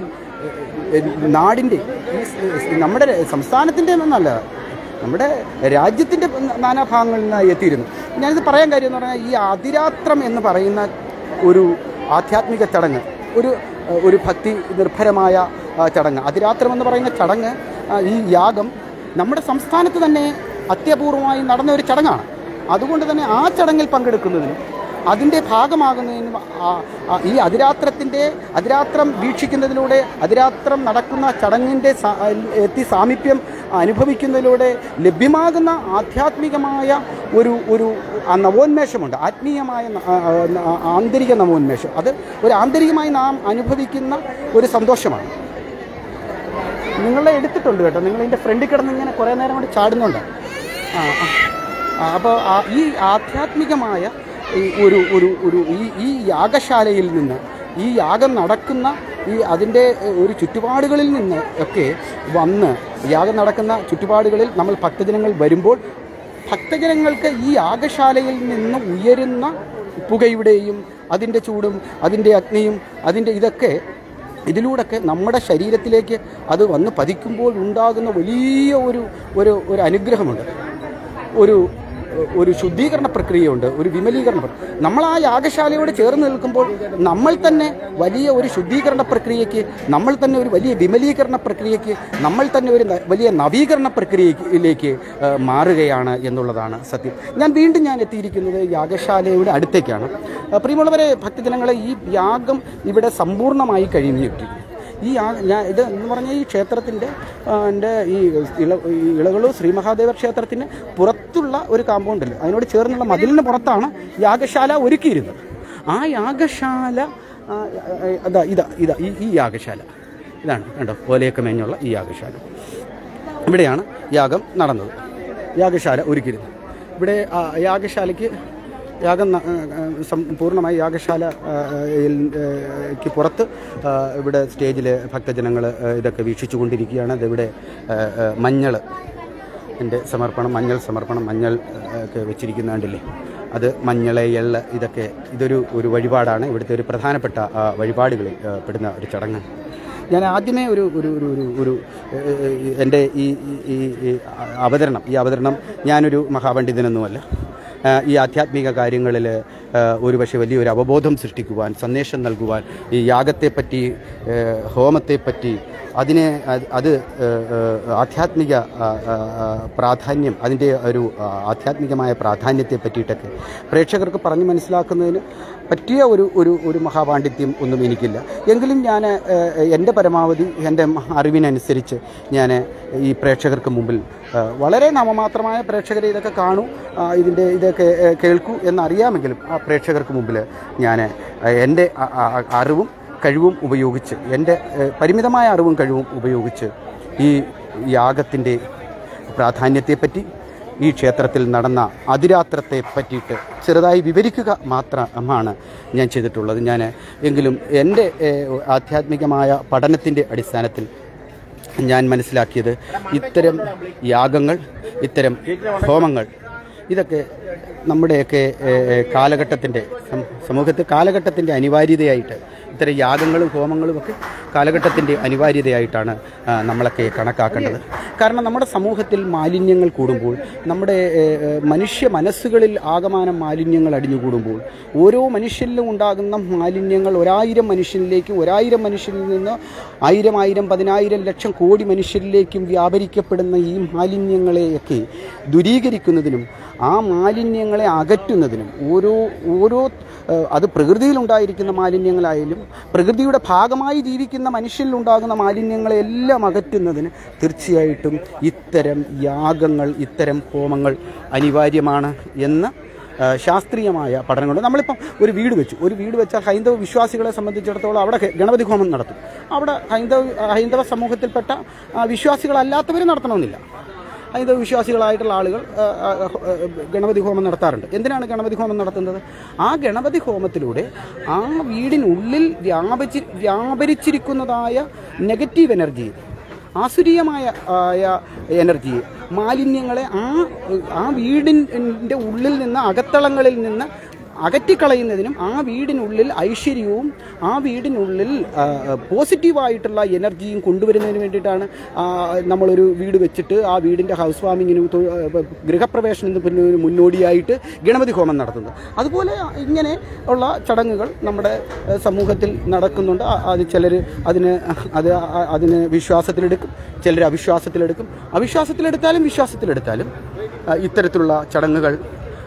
ഏഹ്, നാടിൻ്റെ ഈ സ് നമ്മുടെ സംസ്ഥാനത്തിൻ്റെ എന്നല്ല നമ്മുടെ രാജ്യത്തിൻ്റെ നാനാഭാഗങ്ങളിൽ നിന്നായി എത്തിയിരുന്നു ഞാനിത് പറയാൻ കാര്യം എന്ന് പറഞ്ഞാൽ ഈ അതിരാത്രം എന്ന് പറയുന്ന ഒരു ആധ്യാത്മിക ചടങ്ങ് ഒരു ഏഹ്, ഒരു ഭക്തി നിർഭരമായ ആ, ചടങ്ങ് അതിരാത്രം എന്ന് പറയുന്ന ചടങ്ങ് ആ, ഈ യാഗം നമ്മുടെ സംസ്ഥാനത്ത് തന്നെ അത്യപൂർവമായി നടന്ന ഒരു ചടങ്ങാണ് അതുകൊണ്ട് തന്നെ ആ ചടങ്ങിൽ പങ്കെടുക്കുന്നതിനും അതിൻ്റെ ഭാഗമാകുന്നതിനും ആ- ആ- ഈ അതിരാത്രത്തിൻ്റെ അതിരാത്രം വീക്ഷിക്കുന്നതിലൂടെ അതിരാത്രം നടക്കുന്ന ചടങ്ങിൻ്റെ സാ- എത്തി സാമീപ്യം അനുഭവിക്കുന്നതിലൂടെ ലഭ്യമാകുന്ന ആധ്യാത്മികമായ ഒരു ഒരു ആ നവോന്മേഷമുണ്ട് ആത്മീയമായ ന- ആ- ആ- ആ- ആന്തരിക നവോന്മേഷം അത് ഒരു ആന്തരികമായി നാം അനുഭവിക്കുന്ന ഒരു സന്തോഷമാണ് നിങ്ങളെ എടുത്തിട്ടുണ്ട് കേട്ടോ നിങ്ങൾ ഇതിൻ്റെ ഫ്രണ്ടിൽ കിടന്ന് ഇങ്ങനെ കുറേ നേരം കൊണ്ട് ചാടുന്നുണ്ട് ആ ആ അപ്പോൾ ഈ ആധ്യാത്മികമായ ഈ ഒരു ഒരു ഒരു ഈ ഈ യാഗശാലയിൽ നിന്ന് ഈ യാഗം നടക്കുന്ന ഈ അതിൻ്റെ ഒരു ചുറ്റുപാടുകളിൽ നിന്ന് ഒക്കെ വന്ന് യാഗം നടക്കുന്ന ചുറ്റുപാടുകളിൽ നമ്മൾ ഭക്തജനങ്ങൾ വരുമ്പോൾ ഭക്തജനങ്ങൾക്ക് ഈ യാഗശാലയിൽ നിന്ന് ഉയരുന്ന പുകയുടെയും അതിൻ്റെ ചൂടും അതിൻ്റെ അഗ്നിയും അതിൻ്റെ ഇതൊക്കെ ഇതിലൂടെയൊക്കെ നമ്മുടെ ശരീരത്തിലേക്ക് അത് വന്ന് പതിക്കുമ്പോൾ ഉണ്ടാകുന്ന വലിയ ഒരു ഒരു ഒരു അനുഗ്രഹമുണ്ട് ഒരു ഒരു ശുദ്ധീകരണ പ്രക്രിയയുണ്ട് ഒരു വിമലീകരണ പ്രക്രിയ നമ്മൾ ആ യാഗശാലയോട് ചേർന്ന് നിൽക്കുമ്പോൾ നമ്മൾ തന്നെ വലിയ ഒരു ശുദ്ധീകരണ പ്രക്രിയയ്ക്ക് നമ്മൾ തന്നെ ഒരു വലിയ വിമലീകരണ പ്രക്രിയയ്ക്ക് നമ്മൾ തന്നെ ഒരു ന- വലിയ നവീകരണ പ്രക്രിയയിലേക്ക് ഏഹ്, മാറുകയാണ് എന്നുള്ളതാണ് സത്യം ഞാൻ വീണ്ടും ഞാൻ എത്തിയിരിക്കുന്നത് യാഗശാലയുടെ അടുത്തേക്കാണ് ഏഹ്, പ്രിയമുള്ളവരെ ഭക്തജനങ്ങളെ ഈ യാഗം ഇവിടെ സമ്പൂർണ്ണമായി കഴിഞ്ഞിരിക്കുന്നു ഈ ആ ഞാൻ ഇത് എന്ന് പറഞ്ഞാൽ ഈ ക്ഷേത്രത്തിൻ്റെ എൻ്റെ ഈ ഇള ഈ ഇളകളൂർ ശ്രീ മഹാദേവ ക്ഷേത്രത്തിന് പുറത്തുള്ള ഒരു കോമ്പൗണ്ടിൽ അതിനോട് ചേർന്നുള്ള മതിലിന് പുറത്താണ് യാഗശാല ഒരുക്കിയിരുന്നത് ആ യാഗശാല ആ, അതാ ഇതാ ഇതാ ഈ ഈ യാഗശാല ഇതാണ് കണ്ടോ ഓലയൊക്കെ മേഞ്ഞുള്ള ഈ യാഗശാല ഇവിടെയാണ് യാഗം നടന്നത് യാഗശാല ഒരുക്കിയിരുന്നത് ഇവിടെ ആ, യാഗശാലയ്ക്ക് യാഗം ന- ആ, ആ, സം- പൂർണ്ണമായി യാഗശാല ആ, യിൽ, ആ, ക്ക് പുറത്ത് ആ, ഇവിടെ സ്റ്റേജിൽ ഭക്തജനങ്ങൾ ഇതൊക്കെ വീക്ഷിച്ചു കൊണ്ടിരിക്കുകയാണ് ഇതിവിടെ മഞ്ഞൾ എൻ്റെ സമർപ്പണം മഞ്ഞൾ സമർപ്പണം മഞ്ഞൾ ആ, ഒക്കെ വെച്ചിരിക്കുന്ന കണ്ടില്ലേ അത് മഞ്ഞൾ എള്ള് ഇതൊക്കെ ഇതൊരു ഒരു വഴിപാടാണ് ഇവിടുത്തെ ഒരു പ്രധാനപ്പെട്ട ആ, വഴിപാടുകളിൽ ആ, പെടുന്ന ഒരു ചടങ്ങ് ഞാൻ ആദ്യമേ ഒരു ഒരു ഒരു ഒരു ഒരു ഏഹ്, ഏഹ്, എൻ്റെ ഈ ഈ- ഈ ഈ അവതരണം ഈ അവതരണം ഞാനൊരു മഹാപണ്ഡിതനൊന്നുമല്ല ഏഹ്, ഈ ആധ്യാത്മിക കാര്യങ്ങളിൽ ഒരുപക്ഷെ വലിയൊരു അവബോധം സൃഷ്ടിക്കുവാൻ സന്ദേശം നൽകുവാൻ ഈ യാഗത്തെപ്പറ്റി ഏഹ്, ഹോമത്തെപ്പറ്റി അതിനെ അത് അത് ഏഹ്, ഏഹ്, ആധ്യാത്മിക ആ, ആ, ആ, പ്രാധാന്യം അതിൻ്റെ ഒരു ആ, ആധ്യാത്മികമായ പ്രാധാന്യത്തെ പറ്റിയിട്ടൊക്കെ പ്രേക്ഷകർക്ക് പറഞ്ഞു മനസ്സിലാക്കുന്നതിന് പറ്റിയ ഒരു ഒരു ഒരു മഹാപാണ്ഡിത്യം ഒന്നും എനിക്കില്ല എങ്കിലും ഞാൻ ഏഹ്, എൻ്റെ പരമാവധി എൻ്റെ അറിവിനനുസരിച്ച് ഞാൻ ഈ പ്രേക്ഷകർക്ക് മുമ്പിൽ ഏഹ്, വളരെ നാമമാത്രമായ പ്രേക്ഷകരെ ഇതൊക്കെ കാണൂ ആ, ഇതിൻ്റെ ഇതൊക്കെ ഏഹ്, കേൾക്കൂ എന്നറിയാമെങ്കിലും ആ പ്രേക്ഷകർക്ക് മുമ്പിൽ ഞാൻ എൻ്റെ ആ- ആ- അറിവും കഴിവും ഉപയോഗിച്ച് എൻ്റെ ഏഹ്, പരിമിതമായ അറിവും കഴിവും ഉപയോഗിച്ച് ഈ യാഗത്തിൻ്റെ പ്രാധാന്യത്തെപ്പറ്റി ഈ ക്ഷേത്രത്തിൽ നടന്ന അതിരാത്രത്തെ പറ്റിയിട്ട് ചെറുതായി വിവരിക്കുക മാത്രമാണ് ഞാൻ ചെയ്തിട്ടുള്ളത് ഞാൻ എങ്കിലും എൻ്റെ ഏഹ്, ആധ്യാത്മികമായ പഠനത്തിൻ്റെ അടിസ്ഥാനത്തിൽ ഞാൻ മനസ്സിലാക്കിയത് ഇത്തരം യാഗങ്ങൾ ഇത്തരം ഹോമങ്ങൾ ഇതൊക്കെ നമ്മുടെയൊക്കെ ഏഹ്, കാലഘട്ടത്തിൻ്റെ സം- സമൂഹത്തിൽ കാലഘട്ടത്തിൻ്റെ അനിവാര്യതയായിട്ട് ഇത്തരം യാഗങ്ങളും ഹോമങ്ങളും ഒക്കെ കാലഘട്ടത്തിൻ്റെ അനിവാര്യതയായിട്ടാണ് ആ, നമ്മളൊക്കെ കണക്കാക്കേണ്ടത് കാരണം നമ്മുടെ സമൂഹത്തിൽ മാലിന്യങ്ങൾ കൂടുമ്പോൾ നമ്മുടെ ഏഹ്, ഏഹ്, മനുഷ്യ മനസ്സുകളിൽ ആകമാനം മാലിന്യങ്ങൾ അടിഞ്ഞുകൂടുമ്പോൾ ഓരോ മനുഷ്യനിലും ഉണ്ടാകുന്ന മാലിന്യങ്ങൾ ഒരായിരം മനുഷ്യനിലേക്കും ഒരായിരം മനുഷ്യനിൽ നിന്ന് ആയിരം ആയിരം പതിനായിരം ലക്ഷം കോടി മനുഷ്യരിലേക്കും വ്യാപരിക്കപ്പെടുന്ന ഈ മാലിന്യങ്ങളെയൊക്കെ ദുരീകരിക്കുന്നതിനും ആ മാലിന്യങ്ങളെ അകറ്റുന്നതിനും ഓരോ ഓരോ ഏഹ്, അത് പ്രകൃതിയിലുണ്ടായിരിക്കുന്ന മാലിന്യങ്ങളായാലും പ്രകൃതിയുടെ ഭാഗമായി ജീവിക്കുന്ന മനുഷ്യനിലുണ്ടാകുന്ന മാലിന്യങ്ങളെല്ലാം അകറ്റുന്നതിന് തീർച്ചയായിട്ടും ഇത്തരം യാഗങ്ങൾ ഇത്തരം ഹോമങ്ങൾ അനിവാര്യമാണ് എന്ന് ആ, ശാസ്ത്രീയമായ പഠനങ്ങളുണ്ട് നമ്മളിപ്പം ഒരു വീട് വെച്ചു ഒരു വീട് വെച്ചാൽ ഹൈന്ദവ വിശ്വാസികളെ സംബന്ധിച്ചിടത്തോളം അവിടെ ഹെ- ഗണപതി ഹോമം നടത്തും അവിടെ ഹൈന്ദവ ഹൈന്ദവ സമൂഹത്തിൽപ്പെട്ട ആ, വിശ്വാസികളല്ലാത്തവർ നടത്തണമെന്നില്ല ഹൈന്ദവ വിശ്വാസികളായിട്ടുള്ള ആളുകൾ ആ, ആ, ആ, ഗണപതി ഹോമം നടത്താറുണ്ട് എന്തിനാണ് ഗണപതി ഹോമം നടത്തുന്നത് ആ ഗണപതി ഹോമത്തിലൂടെ ആ വീടിനുള്ളിൽ വ്യാപിച്ച് വ്യാപരിച്ചിരിക്കുന്നതായ നെഗറ്റീവ് എനർജി ആസുരീയമായ ആയ എനർജി മാലിന്യങ്ങളെ ആ ആ വീടിൻ്റെ ഉള്ളിൽ നിന്ന് അകത്തളങ്ങളിൽ നിന്ന് അകറ്റിക്കളയുന്നതിനും ആ വീടിനുള്ളിൽ ഐശ്വര്യവും ആ വീടിനുള്ളിൽ ആ, പോസിറ്റീവായിട്ടുള്ള എനർജിയും കൊണ്ടുവരുന്നതിന് വേണ്ടിയിട്ടാണ് ആ, നമ്മളൊരു വീട് വെച്ചിട്ട് ആ വീടിൻ്റെ ഹൗസ് വാമിങ്ങിന് തൊ- ആ, ഗൃഹപ്രവേശനത്തിന് പിന്നെ മുന്നോടിയായിട്ട് ഗണപതി ഹോമം നടത്തുന്നത് അതുപോലെ ഇങ്ങനെ ഉള്ള ചടങ്ങുകൾ നമ്മുടെ ഏ, സമൂഹത്തിൽ നടക്കുന്നുണ്ട് ആ- അത് ചിലർ അതിന് അത് ആ- അതിന് വിശ്വാസത്തിലെടുക്കും ചിലർ അവിശ്വാസത്തിലെടുക്കും അവിശ്വാസത്തിലെടുത്താലും വിശ്വാസത്തിലെടുത്താലും ആ, ഇത്തരത്തിലുള്ള ചടങ്ങുകൾ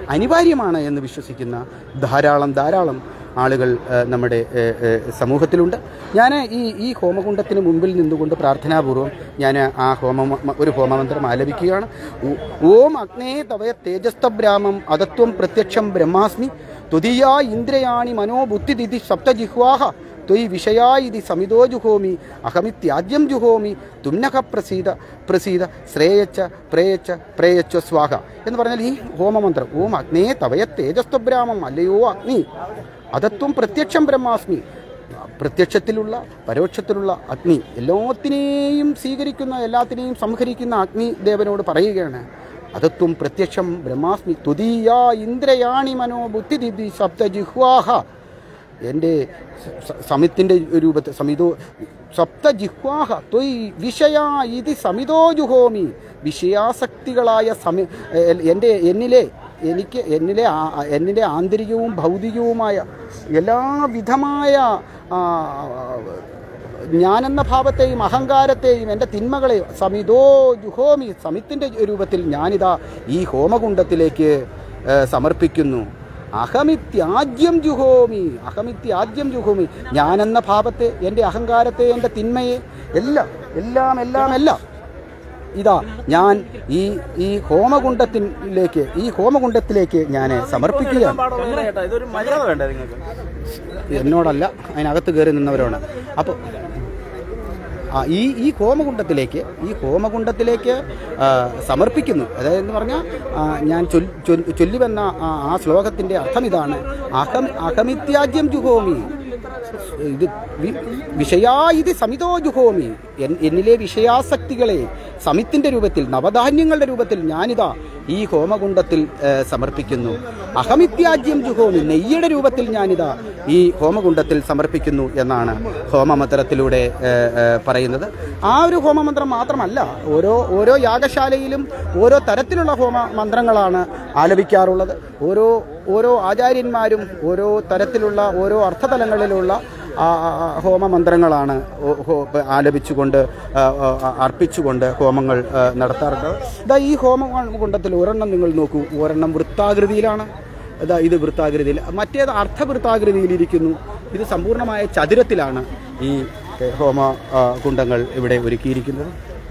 അനിവാര്യമാണ് എന്ന് വിശ്വസിക്കുന്ന ധാരാളം ധാരാളം ആളുകൾ ആ, നമ്മുടെ ഏ, ഏ, സമൂഹത്തിലുണ്ട് ഞാൻ ഈ ഈ ഹോമകുണ്ടത്തിന് മുമ്പിൽ നിന്നുകൊണ്ട് പ്രാർത്ഥനാപൂർവ്വം ഞാൻ ആ ഹോമ ഒരു ഹോമമന്ത്രം ആലപിക്കുകയാണ് ഓ- ഓം അഗ്നേ തവയ തേജസ്തബ്രാമം അതത്വം പ്രത്യക്ഷം ബ്രഹ്മാസ്മി തുതിയാ ഇന്ദ്രയാണി മനോബുദ്ധിദിതി സപ്തജിഹ്വാഹ ത്വയി വിഷയാ ഇതി സമിതോ ജുഹോമി അഹമിത്യാദ്യം ജുഹോമി തുന്നഹ പ്രസീത പ്രസീത ശ്രേയച്ച പ്രേയച്ച പ്രേയച്ച സ്വാഹ എന്ന് പറഞ്ഞാൽ ഈ ഹോമമന്ത്രം ഓം അഗ്നേ തവയ തേജസ്തബ്രാമം അല്ലയോ അഗ്നി അതത്വം പ്രത്യക്ഷം ബ്രഹ്മാസ്മി പ്രത്യക്ഷത്തിലുള്ള പരോക്ഷത്തിലുള്ള അഗ്നി എല്ലാത്തിനെയും സ്വീകരിക്കുന്ന എല്ലാത്തിനെയും സംഹരിക്കുന്ന അഗ്നി ദേവനോട് പറയുകയാണ് അതത്വം പ്രത്യക്ഷം ബ്രഹ്മാസ്മി തുതീയാ ഇന്ദ്രയാണി മനോ ബുദ്ധിദിതി സപ്തജിഹ്വാഹ എൻ്റെ സമിത്തിൻ്റെ രൂപത്തിൽ സമിതോ സപ്തജിഹ്വാഹ ത്വയ് വിഷയാ ഇതി സമിതോ ജുഹോമി വിഷയാസക്തികളായ സമി എ- എൻ്റെ എന്നിലെ എനിക്ക് എന്നിലെ ആ- ആ- എന്നിലെ ആന്തരികവും ഭൗതികവുമായ എല്ലാവിധമായ ആ, ഞാനെന്ന ഭാവത്തെയും അഹങ്കാരത്തെയും എൻ്റെ തിന്മകളെയും സമിതോ ജുഹോമി സമിത്തിൻ്റെ രൂപത്തിൽ ഞാനിതാ ഈ ഹോമകുണ്ടത്തിലേക്ക് ഏ, സമർപ്പിക്കുന്നു അഹമിത്യാദ്യം ജുഹോമി അഹമിത്യാദ്യം ജുഹോമി ഞാനെന്ന ഭാവത്തെ എൻ്റെ അഹങ്കാരത്തെ എൻ്റെ തിന്മയെ എല്ലാം എല്ലാം എല്ലാം എല്ലാം ഇതാ ഞാൻ ഈ ഈ ഹോമകുണ്ടത്തിലേക്ക് ഈ ഹോമകുണ്ടത്തിലേക്ക് ഞാൻ സമർപ്പിക്കുകയാണ് ഇതൊരു മര്യാദ വേണ്ടേ നിങ്ങൾക്ക് എന്നോടല്ല അതിനകത്ത് കയറി നിന്നവരാണ് അപ്പോൾ ആ ഈ ഈ ഹോമകുണ്ടത്തിലേക്ക് ഈ ഹോമകുണ്ടത്തിലേക്ക് ആ, സമർപ്പിക്കുന്നു അതായത് എന്ന് പറഞ്ഞാൽ ആ, ഞാൻ ചൊൽ- ചൊൽ- ചൊല്ലിവന്ന ആ ആ ശ്ലോകത്തിൻ്റെ അർത്ഥം ഇതാണ് അഹം അഹമിത്യാജ്യം ജുഹോമി ഇത് വി- വിഷയാ ഇത് സമിതോ ജുഹോമി എൻ- എന്നിലെ വിഷയാസക്തികളെ സമിത്തിന്റെ രൂപത്തിൽ നവധാന്യങ്ങളുടെ രൂപത്തിൽ ഞാനിതാ ഈ ഹോമകുണ്ടത്തിൽ ഏ, സമർപ്പിക്കുന്നു അഹമിത്യാജ്യം ജുഹോമി നെയ്യുടെ രൂപത്തിൽ ഞാനിതാ ഈ ഹോമകുണ്ടത്തിൽ സമർപ്പിക്കുന്നു എന്നാണ് ഹോമമന്ത്രത്തിലൂടെ ഏ, ഏ, പറയുന്നത് ആ ഒരു ഹോമമന്ത്രം മാത്രമല്ല ഓരോ ഓരോ യാഗശാലയിലും ഓരോ തരത്തിലുള്ള ഹോമ മന്ത്രങ്ങളാണ് ആലപിക്കാറുള്ളത് ഓരോ ഓരോ ആചാര്യന്മാരും ഓരോ തരത്തിലുള്ള ഓരോ അർത്ഥതലങ്ങളിലുള്ള ആ, ആ, ആ, ഹോമമന്ത്രങ്ങളാണ് ഓ- ഹോ- ആലപിച്ചുകൊണ്ട് ആ, ആ, അർപ്പിച്ചുകൊണ്ട് ഹോമങ്ങൾ ആ, നടത്താറുണ്ട് ഇതാ ഈ ഹോമകുണ്ടത്തിൽ ഒരെണ്ണം നിങ്ങൾ നോക്കൂ ഒരെണ്ണം വൃത്താകൃതിയിലാണ് ഇതാ ഇത് വൃത്താകൃതിയിൽ മറ്റേത് അർത്ഥവൃത്താകൃതിയിലിരിക്കുന്നു ഇത് സമ്പൂർണ്ണമായ ചതുരത്തിലാണ് ഈ ഏ, ഹോമ ആ, കുണ്ടങ്ങൾ ഇവിടെ ഒരുക്കിയിരിക്കുന്നത്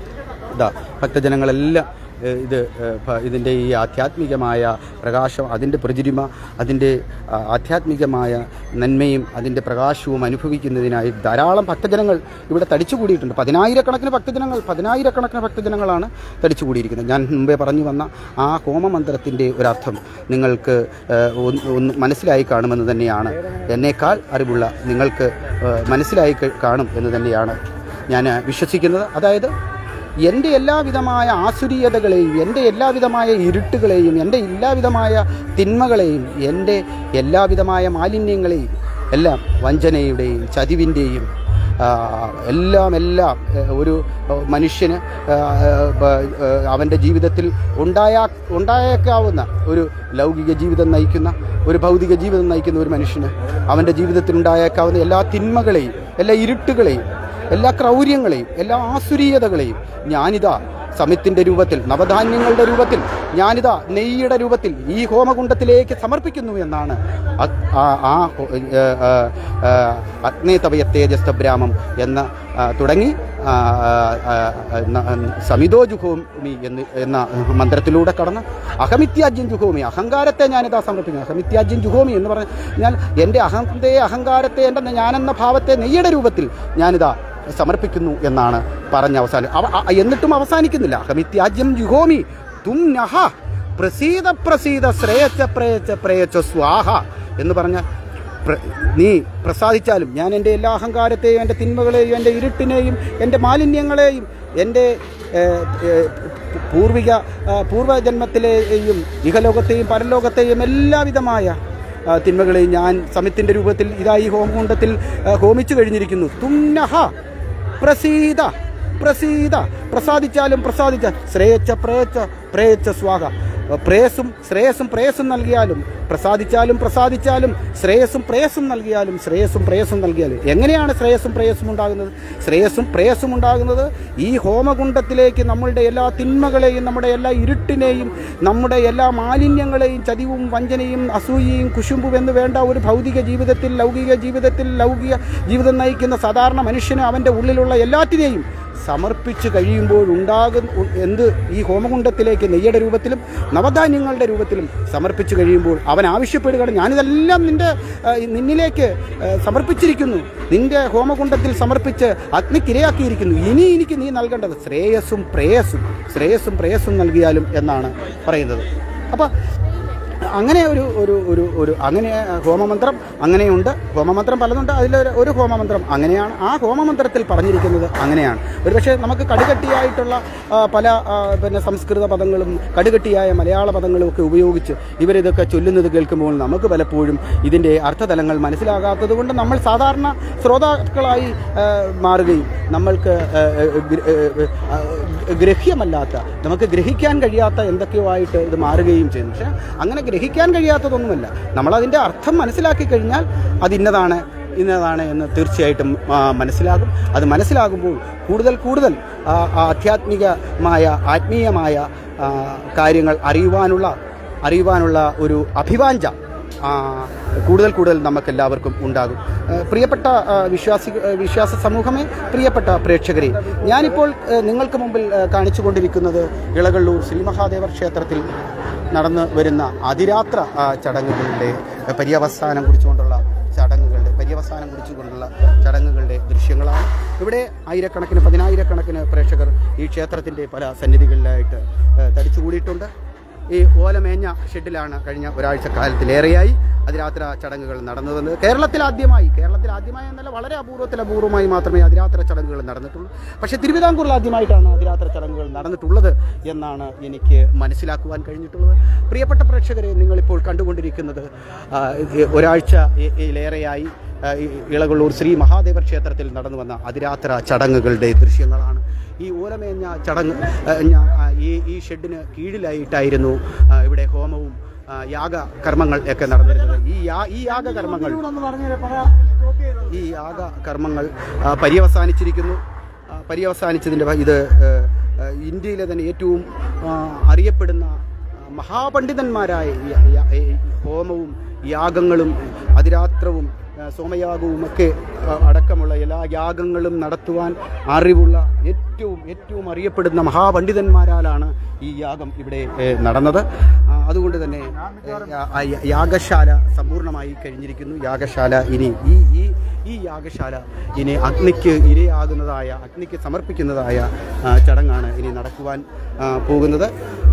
ഇതാ ഭക്തജനങ്ങളെല്ലാം ഏ, ഇത് ഏ, ഭ- ഇതിൻ്റെ ഈ ആധ്യാത്മികമായ പ്രകാശം അതിൻ്റെ പ്രചരിമ അതിൻ്റെ ആ, ആധ്യാത്മികമായ നന്മയും അതിൻ്റെ പ്രകാശവും അനുഭവിക്കുന്നതിനായി ധാരാളം ഭക്തജനങ്ങൾ ഇവിടെ തടിച്ചുകൂടിയിട്ടുണ്ട് പതിനായിരക്കണക്കിന് ഭക്തജനങ്ങൾ പതിനായിരക്കണക്കിന് ഭക്തജനങ്ങളാണ് തടിച്ചുകൂടിയിരിക്കുന്നത് ഞാൻ മുമ്പേ പറഞ്ഞു വന്ന ആ ഹോമമന്ത്രത്തിൻ്റെ ഒരർത്ഥം നിങ്ങൾക്ക് ഏ, ഒന്ന് ഒന്ന് മനസ്സിലായി കാണുമെന്ന് തന്നെയാണ് എന്നേക്കാൾ അറിവുള്ള നിങ്ങൾക്ക് ഏ, മനസ്സിലായി ക- കാണും എന്ന് തന്നെയാണ് ഞാൻ വിശ്വസിക്കുന്നത് അതായത് എൻ്റെ എല്ലാവിധമായ ആസുരീയതകളെയും എൻ്റെ എല്ലാവിധമായ ഇരുട്ടുകളെയും എൻ്റെ എല്ലാവിധമായ തിന്മകളെയും എൻ്റെ എല്ലാവിധമായ മാലിന്യങ്ങളെയും എല്ലാം വഞ്ചനയുടെയും ചതിവിൻ്റെയും ആ, എല്ലാം എല്ലാം ഏ, ഒരു ഏ, മനുഷ്യന് ആ, ബ- ഏ, അവൻ്റെ ജീവിതത്തിൽ ഉണ്ടായാ ഉണ്ടായേക്കാവുന്ന ഒരു ലൗകിക ജീവിതം നയിക്കുന്ന ഒരു ഭൗതിക ജീവിതം നയിക്കുന്ന ഒരു മനുഷ്യന് അവൻ്റെ ജീവിതത്തിൽ ഉണ്ടായേക്കാവുന്ന എല്ലാ തിന്മകളെയും എല്ലാ ഇരുട്ടുകളെയും എല്ലാ ക്രൗര്യങ്ങളെയും എല്ലാ ആസുരീയതകളെയും ഞാനിതാ സമിത്തിൻ്റെ രൂപത്തിൽ നവധാന്യങ്ങളുടെ രൂപത്തിൽ ഞാനിതാ നെയ്യുടെ രൂപത്തിൽ ഈ ഹോമകുണ്ടത്തിലേക്ക് സമർപ്പിക്കുന്നു എന്നാണ് അ- ആ- ആ ഹോ- ഏ, ഏ, ഏ, അഗ്നേ തവയ തേജസ്ത ബ്രാമം എന്ന ആ, തുടങ്ങി ആ, ആ, ആ, ന- സമിതോ ജുഹോമി എന്ന് എന്ന മന്ത്രത്തിലൂടെ കടന്ന് അഹമിത്യാജ്യം ജുഹോമി അഹങ്കാരത്തെ ഞാനിതാ സമർപ്പിക്കുന്നു അഹമിത്യാജ്യം ജുഹോമി എന്ന് പറഞ്ഞാൽ എൻ്റെ അഹന്തയെ അഹങ്കാരത്തെ എൻ്റെ ഞാനെന്ന ഭാവത്തെ നെയ്യുടെ രൂപത്തിൽ ഞാനിതാ സമർപ്പിക്കുന്നു എന്നാണ് പറഞ്ഞ അവസാനം അവ- അ- എന്നിട്ടും അവസാനിക്കുന്നില്ല അഹമിത്യാജ്യം ജുഹോമി തും നഹ പ്രസീത പ്രസീത ശ്രേയച്ച പ്രേയച്ച പ്രേയച്ച സ്വാഹ എന്ന് പറഞ്ഞ പ്ര- നീ പ്രസാദിച്ചാലും ഞാൻ എൻ്റെ എല്ലാ അഹങ്കാരത്തെയും എൻ്റെ തിന്മകളെയും എൻ്റെ ഇരുട്ടിനെയും എൻ്റെ മാലിന്യങ്ങളെയും എൻ്റെ ഏഹ്, ഏഹ്, പൂർവിക ആ, പൂർവ്വജന്മത്തിലെയും ഇഹലോകത്തെയും പരലോകത്തെയും എല്ലാവിധമായ ആ, തിന്മകളെയും ഞാൻ സമിത്തിൻ്റെ രൂപത്തിൽ ഇതാ ഈ ഹോമകുണ്ടത്തിൽ ആ, ഹോമിച്ചു കഴിഞ്ഞിരിക്കുന്നു തുന്നഹ പ്രസീത പ്രസീത പ്രസാദിച്ചാലും പ്രസാദിച്ച ശ്രേയച്ച പ്രേയച്ച പ്രേയച്ച സ്വാഹ പ്രേസും ശ്രേയസ്സും പ്രേയസ്സും നൽകിയാലും പ്രസാദിച്ചാലും പ്രസാദിച്ചാലും ശ്രേയസ്സും പ്രേയസ്സും നൽകിയാലും ശ്രേയസ്സും പ്രേയസ്സും നൽകിയാലും എങ്ങനെയാണ് ശ്രേയസ്സും പ്രേയസ്സും ഉണ്ടാകുന്നത് ശ്രേയസ്സും പ്രേയസ്സും ഉണ്ടാകുന്നത് ഈ ഹോമകുണ്ടത്തിലേക്ക് നമ്മളുടെ എല്ലാ തിന്മകളെയും നമ്മുടെ എല്ലാ ഇരുട്ടിനെയും നമ്മുടെ എല്ലാ മാലിന്യങ്ങളെയും ചതിവും വഞ്ചനയും അസൂയയും കുശുമ്പും എന്ന് വേണ്ട ഒരു ഭൗതിക ജീവിതത്തിൽ ലൗകിക ജീവിതത്തിൽ ലൗകിക ജീവിതം നയിക്കുന്ന സാധാരണ മനുഷ്യന് അവൻ്റെ ഉള്ളിലുള്ള എല്ലാറ്റിനെയും സമർപ്പിച്ച് കഴിയുമ്പോൾ ഉണ്ടാകുന്ന എന്ത് ഈ ഹോമകുണ്ടത്തിലേക്ക് നെയ്യുടെ രൂപത്തിലും നവധാന്യങ്ങളുടെ രൂപത്തിലും സമർപ്പിച്ച് കഴിയുമ്പോൾ അവൻ ആവശ്യപ്പെടുകയാണ് ഞാനിതെല്ലാം നിന്റെ ആ, നിന്നിലേക്ക് ആ, സമർപ്പിച്ചിരിക്കുന്നു നിന്റെ ഹോമകുണ്ടത്തിൽ സമർപ്പിച്ച് അഗ്നിക്കിരയാക്കിയിരിക്കുന്നു ഇനി എനിക്ക് നീ നൽകേണ്ടത് ശ്രേയസ്സും പ്രേയസ്സും ശ്രേയസ്സും പ്രേയസ്സും നൽകിയാലും എന്നാണ് പറയുന്നത് അപ്പോൾ അങ്ങനെ ഒരു ഒരു ഒരു ഒരു അങ്ങനെ ഹോമമന്ത്രം അങ്ങനെയുണ്ട് ഹോമമന്ത്രം പലതുണ്ട് അതിലൊരു ഒരു ഹോമമന്ത്രം അങ്ങനെയാണ് ആ ഹോമമന്ത്രത്തിൽ പറഞ്ഞിരിക്കുന്നത് അങ്ങനെയാണ് ഒരുപക്ഷെ നമുക്ക് കടുകട്ടിയായിട്ടുള്ള ആ, പല ആ, പിന്നെ സംസ്കൃത പദങ്ങളും കടുകട്ടിയായ മലയാള പദങ്ങളും ഒക്കെ ഉപയോഗിച്ച് ഇവരിതൊക്കെ ചൊല്ലുന്നത് കേൾക്കുമ്പോൾ നമുക്ക് പലപ്പോഴും ഇതിൻ്റെ അർത്ഥതലങ്ങൾ മനസ്സിലാകാത്തത് കൊണ്ട് നമ്മൾ സാധാരണ ശ്രോതാക്കളായി ആ, മാറുകയും നമ്മൾക്ക് ആ, ഗ്ര- ആ, ഗ്രഹ്യമല്ലാത്ത നമുക്ക് ഗ്രഹിക്കാൻ കഴിയാത്ത എന്തൊക്കെയോ ആയിട്ട് ഇത് മാറുകയും ചെയ്യുന്നു പക്ഷേ അങ്ങനെ ഗ്രഹിക്കാൻ കഴിയാത്തതൊന്നുമല്ല നമ്മളതിൻ്റെ അർത്ഥം മനസ്സിലാക്കി കഴിഞ്ഞാൽ അത് ഇന്നതാണ് ഇന്നതാണ് എന്ന് തീർച്ചയായിട്ടും ആ, മനസ്സിലാകും അത് മനസ്സിലാകുമ്പോൾ കൂടുതൽ കൂടുതൽ ആ, ആ ആധ്യാത്മികമായ ആത്മീയമായ ആ, കാര്യങ്ങൾ അറിയുവാനുള്ള അറിയുവാനുള്ള ഒരു അഭിവാഞ്ച ആ, കൂടുതൽ കൂടുതൽ നമുക്കെല്ലാവർക്കും ഉണ്ടാകും ആ, പ്രിയപ്പെട്ട ആ, വിശ്വാസി ആ, വിശ്വാസ സമൂഹമേ പ്രിയപ്പെട്ട പ്രേക്ഷകരെ ഞാനിപ്പോൾ ആ, നിങ്ങൾക്ക് മുമ്പിൽ ആ, കാണിച്ചുകൊണ്ടിരിക്കുന്നത് ഇളകള്ളൂർ ശ്രീമഹാദേവ ക്ഷേത്രത്തിൽ നടന്നു വരുന്ന അതിരാത്ര ആ, ചടങ്ങുകളുടെ ആ, പര്യവസാനം കുറിച്ചുകൊണ്ടുള്ള ചടങ്ങുകളുടെ പര്യവസാനം കുറിച്ചുകൊണ്ടുള്ള ചടങ്ങുകളുടെ ദൃശ്യങ്ങളാണ് ഇവിടെ ആയിരക്കണക്കിന് പതിനായിരക്കണക്കിന് പ്രേക്ഷകർ ഈ ക്ഷേത്രത്തിൻ്റെ പല സന്നിധികളിലായിട്ട് ആ, തടിച്ചുകൂടിയിട്ടുണ്ട് ഈ ഓലമേഞ്ഞ ഷെഡിലാണ് കഴിഞ്ഞ ഒരാഴ്ച കാലത്തിലേറെയായി അതിരാത്ര ചടങ്ങുകൾ നടന്നത് കേരളത്തിൽ ആദ്യമായി കേരളത്തിൽ ആദ്യമായി എന്നല്ല വളരെ അപൂർവത്തിൽ അപൂർവമായി മാത്രമേ അതിരാത്ര ചടങ്ങുകൾ നടന്നിട്ടുള്ളൂ പക്ഷേ തിരുവിതാംകൂറിൽ ആദ്യമായിട്ടാണ് അതിരാത്ര ചടങ്ങുകൾ നടന്നിട്ടുള്ളത് എന്നാണ് എനിക്ക് മനസ്സിലാക്കുവാൻ കഴിഞ്ഞിട്ടുള്ളത് പ്രിയപ്പെട്ട പ്രേക്ഷകരെ നിങ്ങളിപ്പോൾ കണ്ടുകൊണ്ടിരിക്കുന്നത് ആ, ഈ ഒരാഴ്ച ഈ- യിലേറെയായി ആ, ഈ ഇളകൊള്ളൂർ ശ്രീ മഹാദേവ ക്ഷേത്രത്തിൽ നടന്നു വന്ന അതിരാത്ര ചടങ്ങുകളുടെ ദൃശ്യങ്ങളാണ് ഈ ഓലമേഞ്ഞ ചടങ്ങ് ആ, ഞാ- ആ, ഈ ഈ ഷെഡിന് കീഴിലായിട്ടായിരുന്നു ആ, ഇവിടെ ഹോമവും ആ, യാഗ കർമ്മങ്ങൾ ഒക്കെ നടന്നിരുന്നത് ഈ യാ ഈ യാഗ കർമ്മങ്ങൾ ഈ യാഗ കർമ്മങ്ങൾ ആ, പര്യവസാനിച്ചിരിക്കുന്നു ആ, പര്യവസാനിച്ചതിൻ്റെ ഭ- ഇത് ആ, ആ, ഇന്ത്യയിലെ തന്നെ ഏറ്റവും ആ, അറിയപ്പെടുന്ന ആ, മഹാപണ്ഡിതന്മാരായ യ- യ- ഈ ഹോമവും യാഗങ്ങളും അതിരാത്രവും ആ, സോമയാഗവും ഒക്കെ ആ, അടക്കമുള്ള എല്ലാ യാഗങ്ങളും നടത്തുവാൻ അറിവുള്ള ഏറ്റവും ഏറ്റവും അറിയപ്പെടുന്ന മഹാപണ്ഡിതന്മാരാലാണ് ഈ യാഗം ഇവിടെ ഏ, നടന്നത് ആ, അതുകൊണ്ട് തന്നെ ഏ, യാ- ആ യ- യാഗശാല സമ്പൂർണ്ണമായി കഴിഞ്ഞിരിക്കുന്നു യാഗശാല ഇനി ഈ ഈ ഈ യാഗശാല ഇനി അഗ്നിക്ക് ഇരയാകുന്നതായ അഗ്നിക്ക് സമർപ്പിക്കുന്നതായ ആ, ചടങ്ങാണ് ഇനി നടക്കുവാൻ ആ, പോകുന്നത്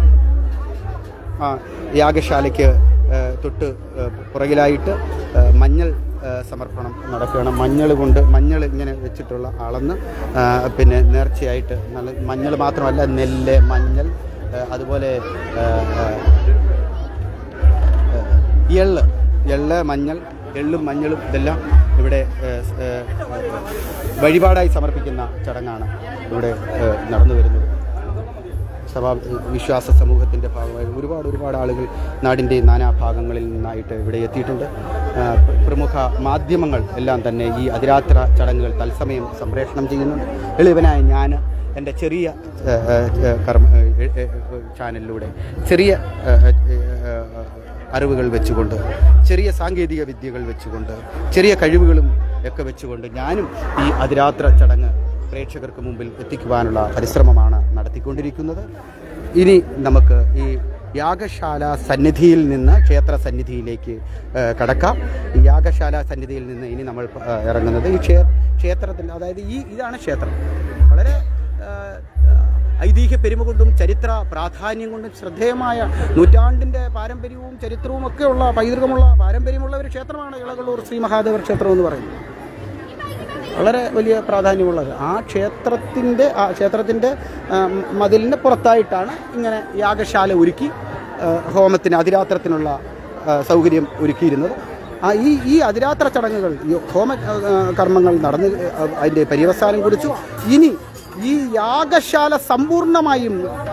ആ, യാഗശാലയ്ക്ക് ആ, തൊട്ട് ആ, പുറകിലായിട്ട് ആ, മഞ്ഞൾ ആ, സമർപ്പണം നടക്കുകയാണ് മഞ്ഞൾ കൊണ്ട് മഞ്ഞൾ ഇങ്ങനെ വെച്ചിട്ടുള്ള അളന്ന് ആ, പിന്നെ നേർച്ചയായിട്ട് നല്ല മഞ്ഞൾ മാത്രമല്ല നെല്ല് മഞ്ഞൾ ആ, അതുപോലെ ആ, ആ, എള്ള് എള്ള് മഞ്ഞൾ എള്ളും മഞ്ഞളും ഇതെല്ലാം ഇവിടെ ഏഹ്, സ്, ഏഹ്, വഴിപാടായി സമർപ്പിക്കുന്ന ചടങ്ങാണ് ഇവിടെ ഏഹ്, നടന്നു വരുന്നത് സഭാ വിശ്വാസ സമൂഹത്തിൻ്റെ ഭാഗമായി ഒരുപാട് ഒരുപാട് ആളുകൾ നാടിൻ്റെ നാനാഭാഗങ്ങളിൽ നിന്നായിട്ട് ഇവിടെ എത്തിയിട്ടുണ്ട് ആ, പ്ര- പ്രമുഖ മാധ്യമങ്ങൾ എല്ലാം തന്നെ ഈ അതിരാത്ര ചടങ്ങുകൾ തത്സമയം സംപ്രേഷണം ചെയ്യുന്നുണ്ട് എളിവനായ ഞാൻ എൻ്റെ ചെറിയ ഏ, ഏ, ഏ, കർമ്മ ഏ, ഏ, ഏ, ചാനലിലൂടെ ചെറിയ ഏ, ഏ, ഏ, അറിവുകൾ വെച്ചുകൊണ്ട് ചെറിയ സാങ്കേതിക വിദ്യകൾ വെച്ചുകൊണ്ട് ചെറിയ കഴിവുകളും ഒക്കെ വെച്ചുകൊണ്ട് ഞാനും ഈ അതിരാത്ര ചടങ്ങ് പ്രേക്ഷകർക്ക് മുമ്പിൽ എത്തിക്കുവാനുള്ള പരിശ്രമമാണ് നടത്തിക്കൊണ്ടിരിക്കുന്നത് ഇനി നമുക്ക് ഈ യാഗശാല സന്നിധിയിൽ നിന്ന് ക്ഷേത്ര സന്നിധിയിലേക്ക് ഏ, കടക്കാം ഈ യാഗശാല സന്നിധിയിൽ നിന്ന് ഇനി നമ്മൾ ഏ, ഇറങ്ങുന്നത് ഈ ക്ഷേ ക്ഷേത്രത്തിൻ്റെ അതായത് ഈ ഇതാണ് ക്ഷേത്രം വളരെ ഏ, ഐതിഹ്യ പെരുമ കൊണ്ടും ചരിത്ര പ്രാധാന്യം കൊണ്ടും ശ്രദ്ധേയമായ നൂറ്റാണ്ടിൻ്റെ പാരമ്പര്യവും ചരിത്രവും ഒക്കെയുള്ള പൈതൃകമുള്ള പാരമ്പര്യമുള്ള ഒരു ക്ഷേത്രമാണ് ഇളകളൂർ ശ്രീ മഹാദേവ ക്ഷേത്രം എന്ന് പറയുന്നത് വളരെ വലിയ പ്രാധാന്യമുള്ളത് ആ ക്ഷേത്രത്തിൻ്റെ ആ ക്ഷേത്രത്തിൻ്റെ മതിലിൻ്റെ പുറത്തായിട്ടാണ് ഇങ്ങനെ യാഗശാല ഒരുക്കി ആ, ഹോമത്തിന് അതിരാത്രത്തിനുള്ള ആ, സൗകര്യം ഒരുക്കിയിരുന്നത് ആ ഈ ഈ അതിരാത്ര ചടങ്ങുകൾ ഈ ഹോമ ആ, കർമ്മങ്ങൾ നടന്ന് ആ, അതിൻ്റെ പര്യവസാനം കുറിച്ചു ഇനി ഈ യാഗശാല സമ്പൂർണ്ണമായും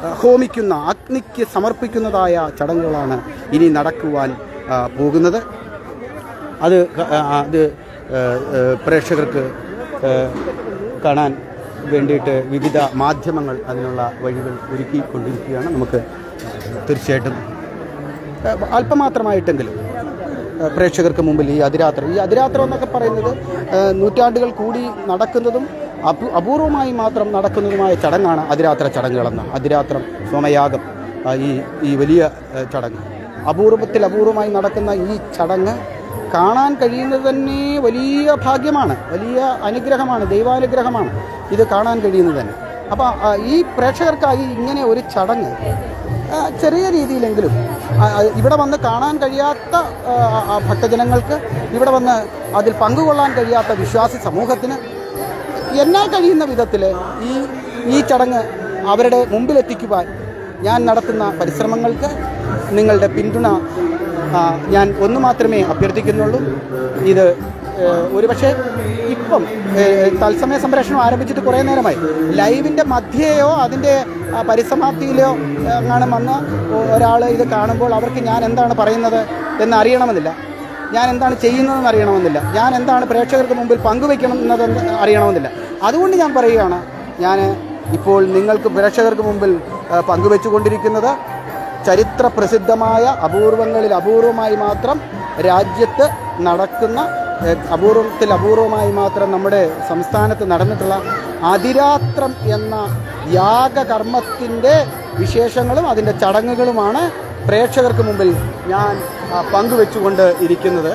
ആ, ഹോമിക്കുന്ന അഗ്നിക്ക് സമർപ്പിക്കുന്നതായ ചടങ്ങുകളാണ് ഇനി നടക്കുവാൻ ആ, പോകുന്നത് അത് ക- ആ, അത് ഏ, ഏ, പ്രേക്ഷകർക്ക് ഏ, കാണാൻ വേണ്ടിയിട്ട് വിവിധ മാധ്യമങ്ങൾ അതിനുള്ള വഴികൾ ഒരുക്കിക്കൊണ്ടിരിക്കുകയാണ് നമുക്ക് തീർച്ചയായിട്ടും ഏ, അല്പമാത്രമായിട്ടെങ്കിലും ഏ, പ്രേക്ഷകർക്ക് മുമ്പിൽ ഈ അതിരാത്രം ഈ അതിരാത്രം എന്നൊക്കെ പറയുന്നത് ഏ, നൂറ്റാണ്ടുകൾ കൂടി നടക്കുന്നതും അപൂ അപൂർവമായി മാത്രം നടക്കുന്നതുമായ ചടങ്ങാണ് അതിരാത്ര ചടങ്ങുകളെന്ന് അതിരാത്രം സോമയാഗം ആ, ഈ ഈ വലിയ ഏ, ചടങ്ങ് അപൂർവത്തിൽ അപൂർവമായി നടക്കുന്ന ഈ ചടങ്ങ് കാണാൻ കഴിയുന്നത് തന്നെ വലിയ ഭാഗ്യമാണ് വലിയ അനുഗ്രഹമാണ് ദൈവാനുഗ്രഹമാണ് ഇത് കാണാൻ കഴിയുന്നത് തന്നെ അപ്പോൾ ഈ പ്രേക്ഷകർക്കായി ഇങ്ങനെ ഒരു ചടങ്ങ് ആ, ചെറിയ രീതിയിലെങ്കിലും ആ, ആ, ഇവിടെ വന്ന് കാണാൻ കഴിയാത്ത ആ, ആ, ഭക്തജനങ്ങൾക്ക് ഇവിടെ വന്ന് അതിൽ പങ്കുകൊള്ളാൻ കഴിയാത്ത വിശ്വാസി സമൂഹത്തിന് എന്നാൽ കഴിയുന്ന വിധത്തിൽ ഈ ഈ ചടങ്ങ് അവരുടെ മുമ്പിലെത്തിക്കുവാൻ ഞാൻ നടത്തുന്ന പരിശ്രമങ്ങൾക്ക് നിങ്ങളുടെ പിന്തുണ ആ, ഞാൻ ഒന്ന് മാത്രമേ അഭ്യർത്ഥിക്കുന്നുള്ളൂ ഇത് ഏഹ്, ഒരുപക്ഷെ ഇപ്പം ഏഹ്, തത്സമയ സംപ്രേഷണം ആരംഭിച്ചിട്ട് കുറേ നേരമായി ലൈവിൻ്റെ മധ്യയോ അതിൻ്റെ ആ, പരിസമാപ്തിയിലോ എങ്ങാനും വന്ന് ഒരാൾ ഇത് കാണുമ്പോൾ അവർക്ക് ഞാൻ എന്താണ് പറയുന്നത് എന്ന് അറിയണമെന്നില്ല ഞാൻ എന്താണ് ചെയ്യുന്നതെന്ന് അറിയണമെന്നില്ല ഞാൻ എന്താണ് പ്രേക്ഷകർക്ക് മുമ്പിൽ പങ്കുവെക്കണമെന്നതെന്ന് അറിയണമെന്നില്ല അതുകൊണ്ട് ഞാൻ പറയുകയാണ് ഞാൻ ഇപ്പോൾ നിങ്ങൾക്ക് പ്രേക്ഷകർക്ക് മുമ്പിൽ ആ, പങ്കുവെച്ചുകൊണ്ടിരിക്കുന്നത് ചരിത്ര പ്രസിദ്ധമായ അപൂർവങ്ങളിൽ അപൂർവമായി മാത്രം രാജ്യത്ത് നടക്കുന്ന ഏ, അപൂർവത്തിൽ അപൂർവമായി മാത്രം നമ്മുടെ സംസ്ഥാനത്ത് നടന്നിട്ടുള്ള അതിരാത്രം എന്ന യാഗകർമ്മത്തിൻ്റെ വിശേഷങ്ങളും അതിൻ്റെ ചടങ്ങുകളുമാണ് പ്രേക്ഷകർക്ക് മുമ്പിൽ ഞാൻ ആ, പങ്കുവെച്ചുകൊണ്ട് ഇരിക്കുന്നത്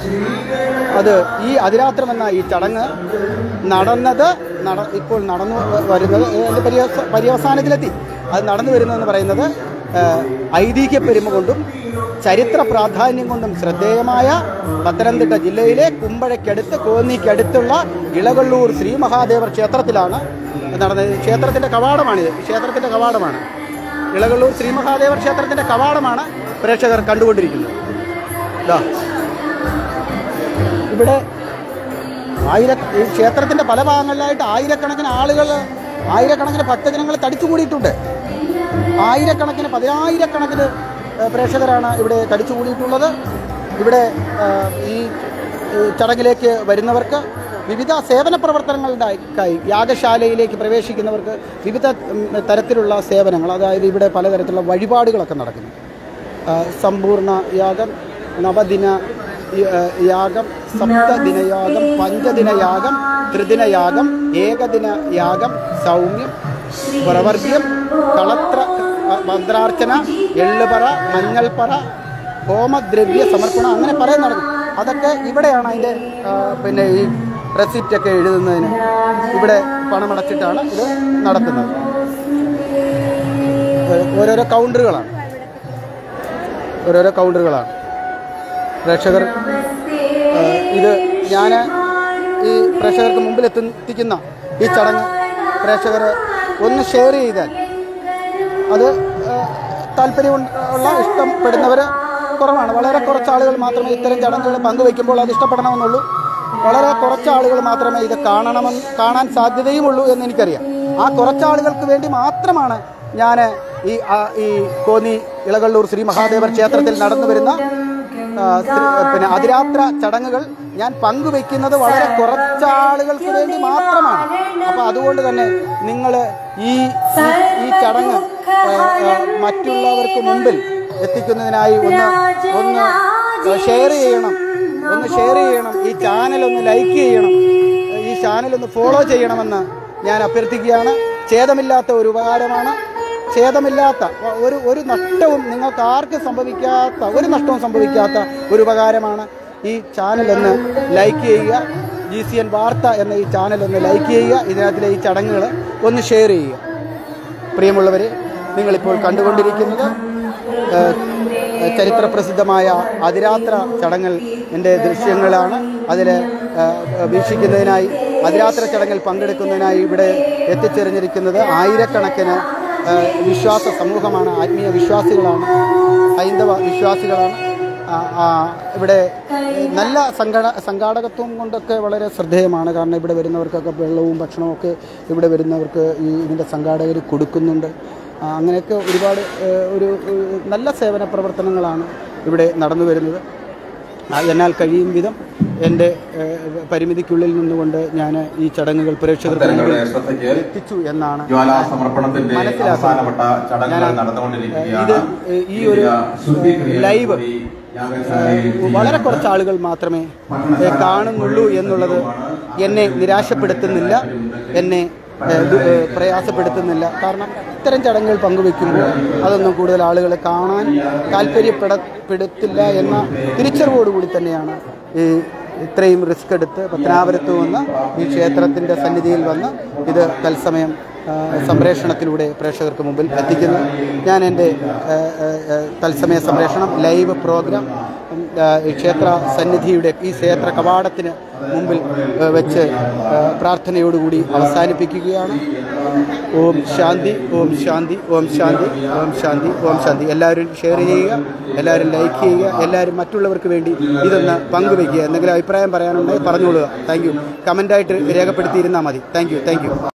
അത് ഈ അതിരാത്രം എന്ന ഈ ചടങ്ങ് നടന്നത് നട ഇപ്പോൾ നടന്നു വരുന്നത് അതിൻ്റെ പര്യവസ പര്യവസാനത്തിലെത്തി അത് നടന്നു വരുന്നതെന്ന് പറയുന്നത് ഏഹ്, ഐതിഹ്യ പെരുമ കൊണ്ടും ചരിത്ര പ്രാധാന്യം കൊണ്ടും ശ്രദ്ധേയമായ പത്തനംതിട്ട ജില്ലയിലെ കുമ്പഴയ്ക്കടുത്ത് കോന്നിക്കടുത്തുള്ള ഇളവള്ളൂർ ശ്രീ മഹാദേവർ ക്ഷേത്രത്തിലാണ് നടന്നത് ക്ഷേത്രത്തിൻ്റെ കവാടമാണിത് ക്ഷേത്രത്തിൻ്റെ കവാടമാണ് ഇളവള്ളൂർ ശ്രീ മഹാദേവർ ക്ഷേത്രത്തിൻ്റെ കവാടമാണ് പ്രേക്ഷകർ കണ്ടുകൊണ്ടിരിക്കുന്നത് ഇതാ ഇവിടെ ആയിര ഈ ക്ഷേത്രത്തിൻ്റെ പല ഭാഗങ്ങളിലായിട്ട് ആയിരക്കണക്കിന് ആളുകൾ ആയിരക്കണക്കിന് ഭക്തജനങ്ങൾ തടിച്ചുകൂടിയിട്ടുണ്ട് ആയിരക്കണക്കിന് പതിനായിരക്കണക്കിന് ഏഹ്, പ്രേക്ഷകരാണ് ഇവിടെ തടിച്ചുകൂടിയിട്ടുള്ളത് ഇവിടെ ഏഹ്, ഈ ഈ ചടങ്ങിലേക്ക് വരുന്നവർക്ക് വിവിധ സേവന പ്രവർത്തനങ്ങളുണ്ടായി യാഗശാലയിലേക്ക് പ്രവേശിക്കുന്നവർക്ക് വിവിധ ഉം, തരത്തിലുള്ള സേവനങ്ങൾ അതായത് ഇവിടെ പലതരത്തിലുള്ള വഴിപാടുകളൊക്കെ നടക്കുന്നു ആ, സമ്പൂർണ്ണ യാഗം നവദിന യ- ആ, യാഗം സപ്തദിന യാഗം പഞ്ചദിന യാഗം ത്രിദിന യാഗം ഏകദിന യാഗം സൗമ്യം പ്രവർഗ്യം കളത്ര ആ, മന്ത്രാർച്ചന എള്ളുപറ മഞ്ഞൾപ്പറ ഹോമദ്രവ്യ സമർപ്പണം അങ്ങനെ പല നടക്കും അതൊക്കെ ഇവിടെയാണ് അതിൻ്റെ ആ, പിന്നെ ഈ റെസിപ്റ്റ് ഒക്കെ എഴുതുന്നതിന് ഇവിടെ പണമടച്ചിട്ടാണ് ഇത് നടത്തുന്നത് ഏ, ഓരോരോ കൗണ്ടറുകളാണ് ഓരോരോ കൗണ്ടറുകളാണ് പ്രേക്ഷകർ ആ, ഇത് ഞാൻ ഈ പ്രേക്ഷകർക്ക് മുമ്പിൽ എത്തിക്കുന്ന ഈ ചടങ്ങ് പ്രേക്ഷകർ ഒന്ന് ഷെയർ ചെയ്താൽ അത് ആ, താല്പര്യമുള്ള ഇഷ്ടപ്പെടുന്നവർ കുറവാണ് വളരെ കുറച്ച് ആളുകൾ മാത്രമേ ഇത്തരം ചടങ്ങുകൾ പങ്കുവയ്ക്കുമ്പോൾ അത് ഇഷ്ടപ്പെടണമെന്നുള്ളൂ വളരെ കുറച്ച് ആളുകൾ മാത്രമേ ഇത് കാണണമെന്ന് കാണാൻ സാധ്യതയുമുള്ളൂ എന്ന് എനിക്കറിയാം ആ കുറച്ച് ആളുകൾക്ക് വേണ്ടി മാത്രമാണ് ഞാൻ ഈ ആ, ഈ കോന്നി ഇളകള്ളൂർ ശ്രീ മഹാദേവർ ക്ഷേത്രത്തിൽ നടന്നു വരുന്ന ആ, ശ്രീ- പിന്നെ അതിരാത്ര ചടങ്ങുകൾ ഞാൻ പങ്കുവെക്കുന്നത് വളരെ കുറച്ച് ആളുകൾക്ക് വേണ്ടി മാത്രമാണ് അപ്പോൾ അതുകൊണ്ട് തന്നെ നിങ്ങൾ ഈ ഈ- ഈ ചടങ്ങ് ആ, ആ, മറ്റുള്ളവർക്ക് മുമ്പിൽ എത്തിക്കുന്നതിനായി ഒന്ന് ഒന്ന് ഷെയർ ചെയ്യണം ഒന്ന് ഷെയർ ചെയ്യണം ഈ ചാനൽ ഒന്ന് ലൈക്ക് ചെയ്യണം ഈ ചാനൽ ഒന്ന് ഫോളോ ചെയ്യണമെന്ന് ഞാൻ അഭ്യർത്ഥിക്കുകയാണ് ഛേദമില്ലാത്ത ഒരു ഉപകാരമാണ് ഛേദമില്ലാത്ത ഒരു ഒരു നഷ്ടവും നിങ്ങൾക്ക് ആർക്കും സംഭവിക്കാത്ത ഒരു നഷ്ടവും സംഭവിക്കാത്ത ഒരു ഉപകാരമാണ് ഈ ചാനൽ ഒന്ന് ലൈക്ക് ചെയ്യുക ജി സി എൻ വാർത്ത എന്ന ഈ ചാനൽ ഒന്ന് ലൈക്ക് ചെയ്യുക ഇതിനകത്തിലെ ഈ ചടങ്ങുകൾ ഒന്ന് ഷെയർ ചെയ്യുക പ്രിയമുള്ളവരെ നിങ്ങളിപ്പോൾ കണ്ടുകൊണ്ടിരിക്കുന്നത് ഏഹ്, ചരിത്ര പ്രസിദ്ധമായ അതിരാത്ര ചടങ്ങൽ എൻ്റെ ദൃശ്യങ്ങളാണ് അതിൽ വീക്ഷിക്കുന്നതിനായി അതിരാത്ര ചടങ്ങിൽ പങ്കെടുക്കുന്നതിനായി ഇവിടെ എത്തിച്ചേർന്നിരിക്കുന്നത് ആയിരക്കണക്കിന് ഏഹ്, വിശ്വാസ സമൂഹമാണ് ആത്മീയ വിശ്വാസികളാണ് ഹൈന്ദവ വിശ്വാസികളാണ് ആ, ആ, ഇവിടെ നല്ല സംഘട സംഘാടകത്വം കൊണ്ടൊക്കെ വളരെ ശ്രദ്ധേയമാണ് കാരണം ഇവിടെ വരുന്നവർക്കൊക്കെ വെള്ളവും ഭക്ഷണവും ഒക്കെ ഇവിടെ വരുന്നവർക്ക് ഈ ഇതിൻ്റെ സംഘാടകർ കൊടുക്കുന്നുണ്ട് ആ, അങ്ങനെയൊക്കെ ഒരുപാട് ഏഹ്, ഒരു ഒരു നല്ല സേവന പ്രവർത്തനങ്ങളാണ് ഇവിടെ നടന്നു വരുന്നത് എന്നാൽ കഴിയും വിധം എൻ്റെ ഏഹ്, പരിമിതിക്കുള്ളിൽ നിന്നുകൊണ്ട് ഞാൻ ഈ ചടങ്ങുകൾ പ്രേക്ഷകർക്ക് മുമ്പിൽ ഭക്തരുടെ ശ്രദ്ധയ്ക്ക് എത്തിച്ചു എന്നാണ് ജ്വാലാ സമർപ്പണത്തിന്റെ മനസ്സിലാക്കുന്നു. അവസാനപ്പെട്ട ചടങ്ങുകൾ ഞാൻ- നടന്നുകൊണ്ടിരിക്കുകയാണ് ഇത് ഈ ഒരു ശുദ്ധിക്രിയ ലൈവ് കൂടി യാഗശാലയിൽ വളരെ കുറച്ച് ആളുകൾ മാത്രമേ ഏ, കാണുന്നുള്ളൂ എന്നുള്ളത് എന്നെ നിരാശപ്പെടുത്തുന്നില്ല എന്നെ ഏ, ദു- ഏ, പ്രയാസപ്പെടുത്തുന്നില്ല കാരണം ഇത്തരം ചടങ്ങുകൾ പങ്കുവെക്കുമ്പോൾ അതൊന്നും കൂടുതൽ ആളുകളെ കാണാൻ താല്പര്യപ്പെടപ്പെടുത്തില്ല എന്ന തിരിച്ചറിവോടുകൂടി തന്നെയാണ് ഈ ഇത്രയും റിസ്ക് എടുത്ത് പത്തനാപുരത്ത് വന്ന് ഈ ക്ഷേത്രത്തിൻ്റെ സന്നിധിയിൽ വന്ന് ഇത് തത്സമയം ആ, സംപ്രേഷണത്തിലൂടെ പ്രേക്ഷകർക്ക് മുമ്പിൽ എത്തിക്കുന്നു ഞാൻ എൻ്റെ ആ, ആ, ആ, തത്സമയ സംപ്രേഷണം ലൈവ് പ്രോഗ്രാം ഉം, ആ, ഈ ക്ഷേത്ര സന്നിധിയുടെ ഈ ക്ഷേത്ര കവാടത്തിന് മുമ്പിൽ ആ, വെച്ച് ആ, പ്രാർത്ഥനയോടുകൂടി അവസാനിപ്പിക്കുകയാണ് ഓം ശാന്തി ഓം ശാന്തി ഓം ശാന്തി ഓം ശാന്തി ഓം ശാന്തി എല്ലാവരും ഷെയർ ചെയ്യുക എല്ലാവരും ലൈക്ക് ചെയ്യുക എല്ലാവരും മറ്റുള്ളവർക്ക് വേണ്ടി ഇതൊന്ന് പങ്കുവയ്ക്കുക എന്തെങ്കിലും അഭിപ്രായം പറയാനുണ്ടെങ്കിൽ പറഞ്ഞോളുക താങ്ക് യു കമൻ്റായിട്ട് രേഖപ്പെടുത്തിയിരുന്നാൽ മതി താങ്ക് യു താങ്ക് യു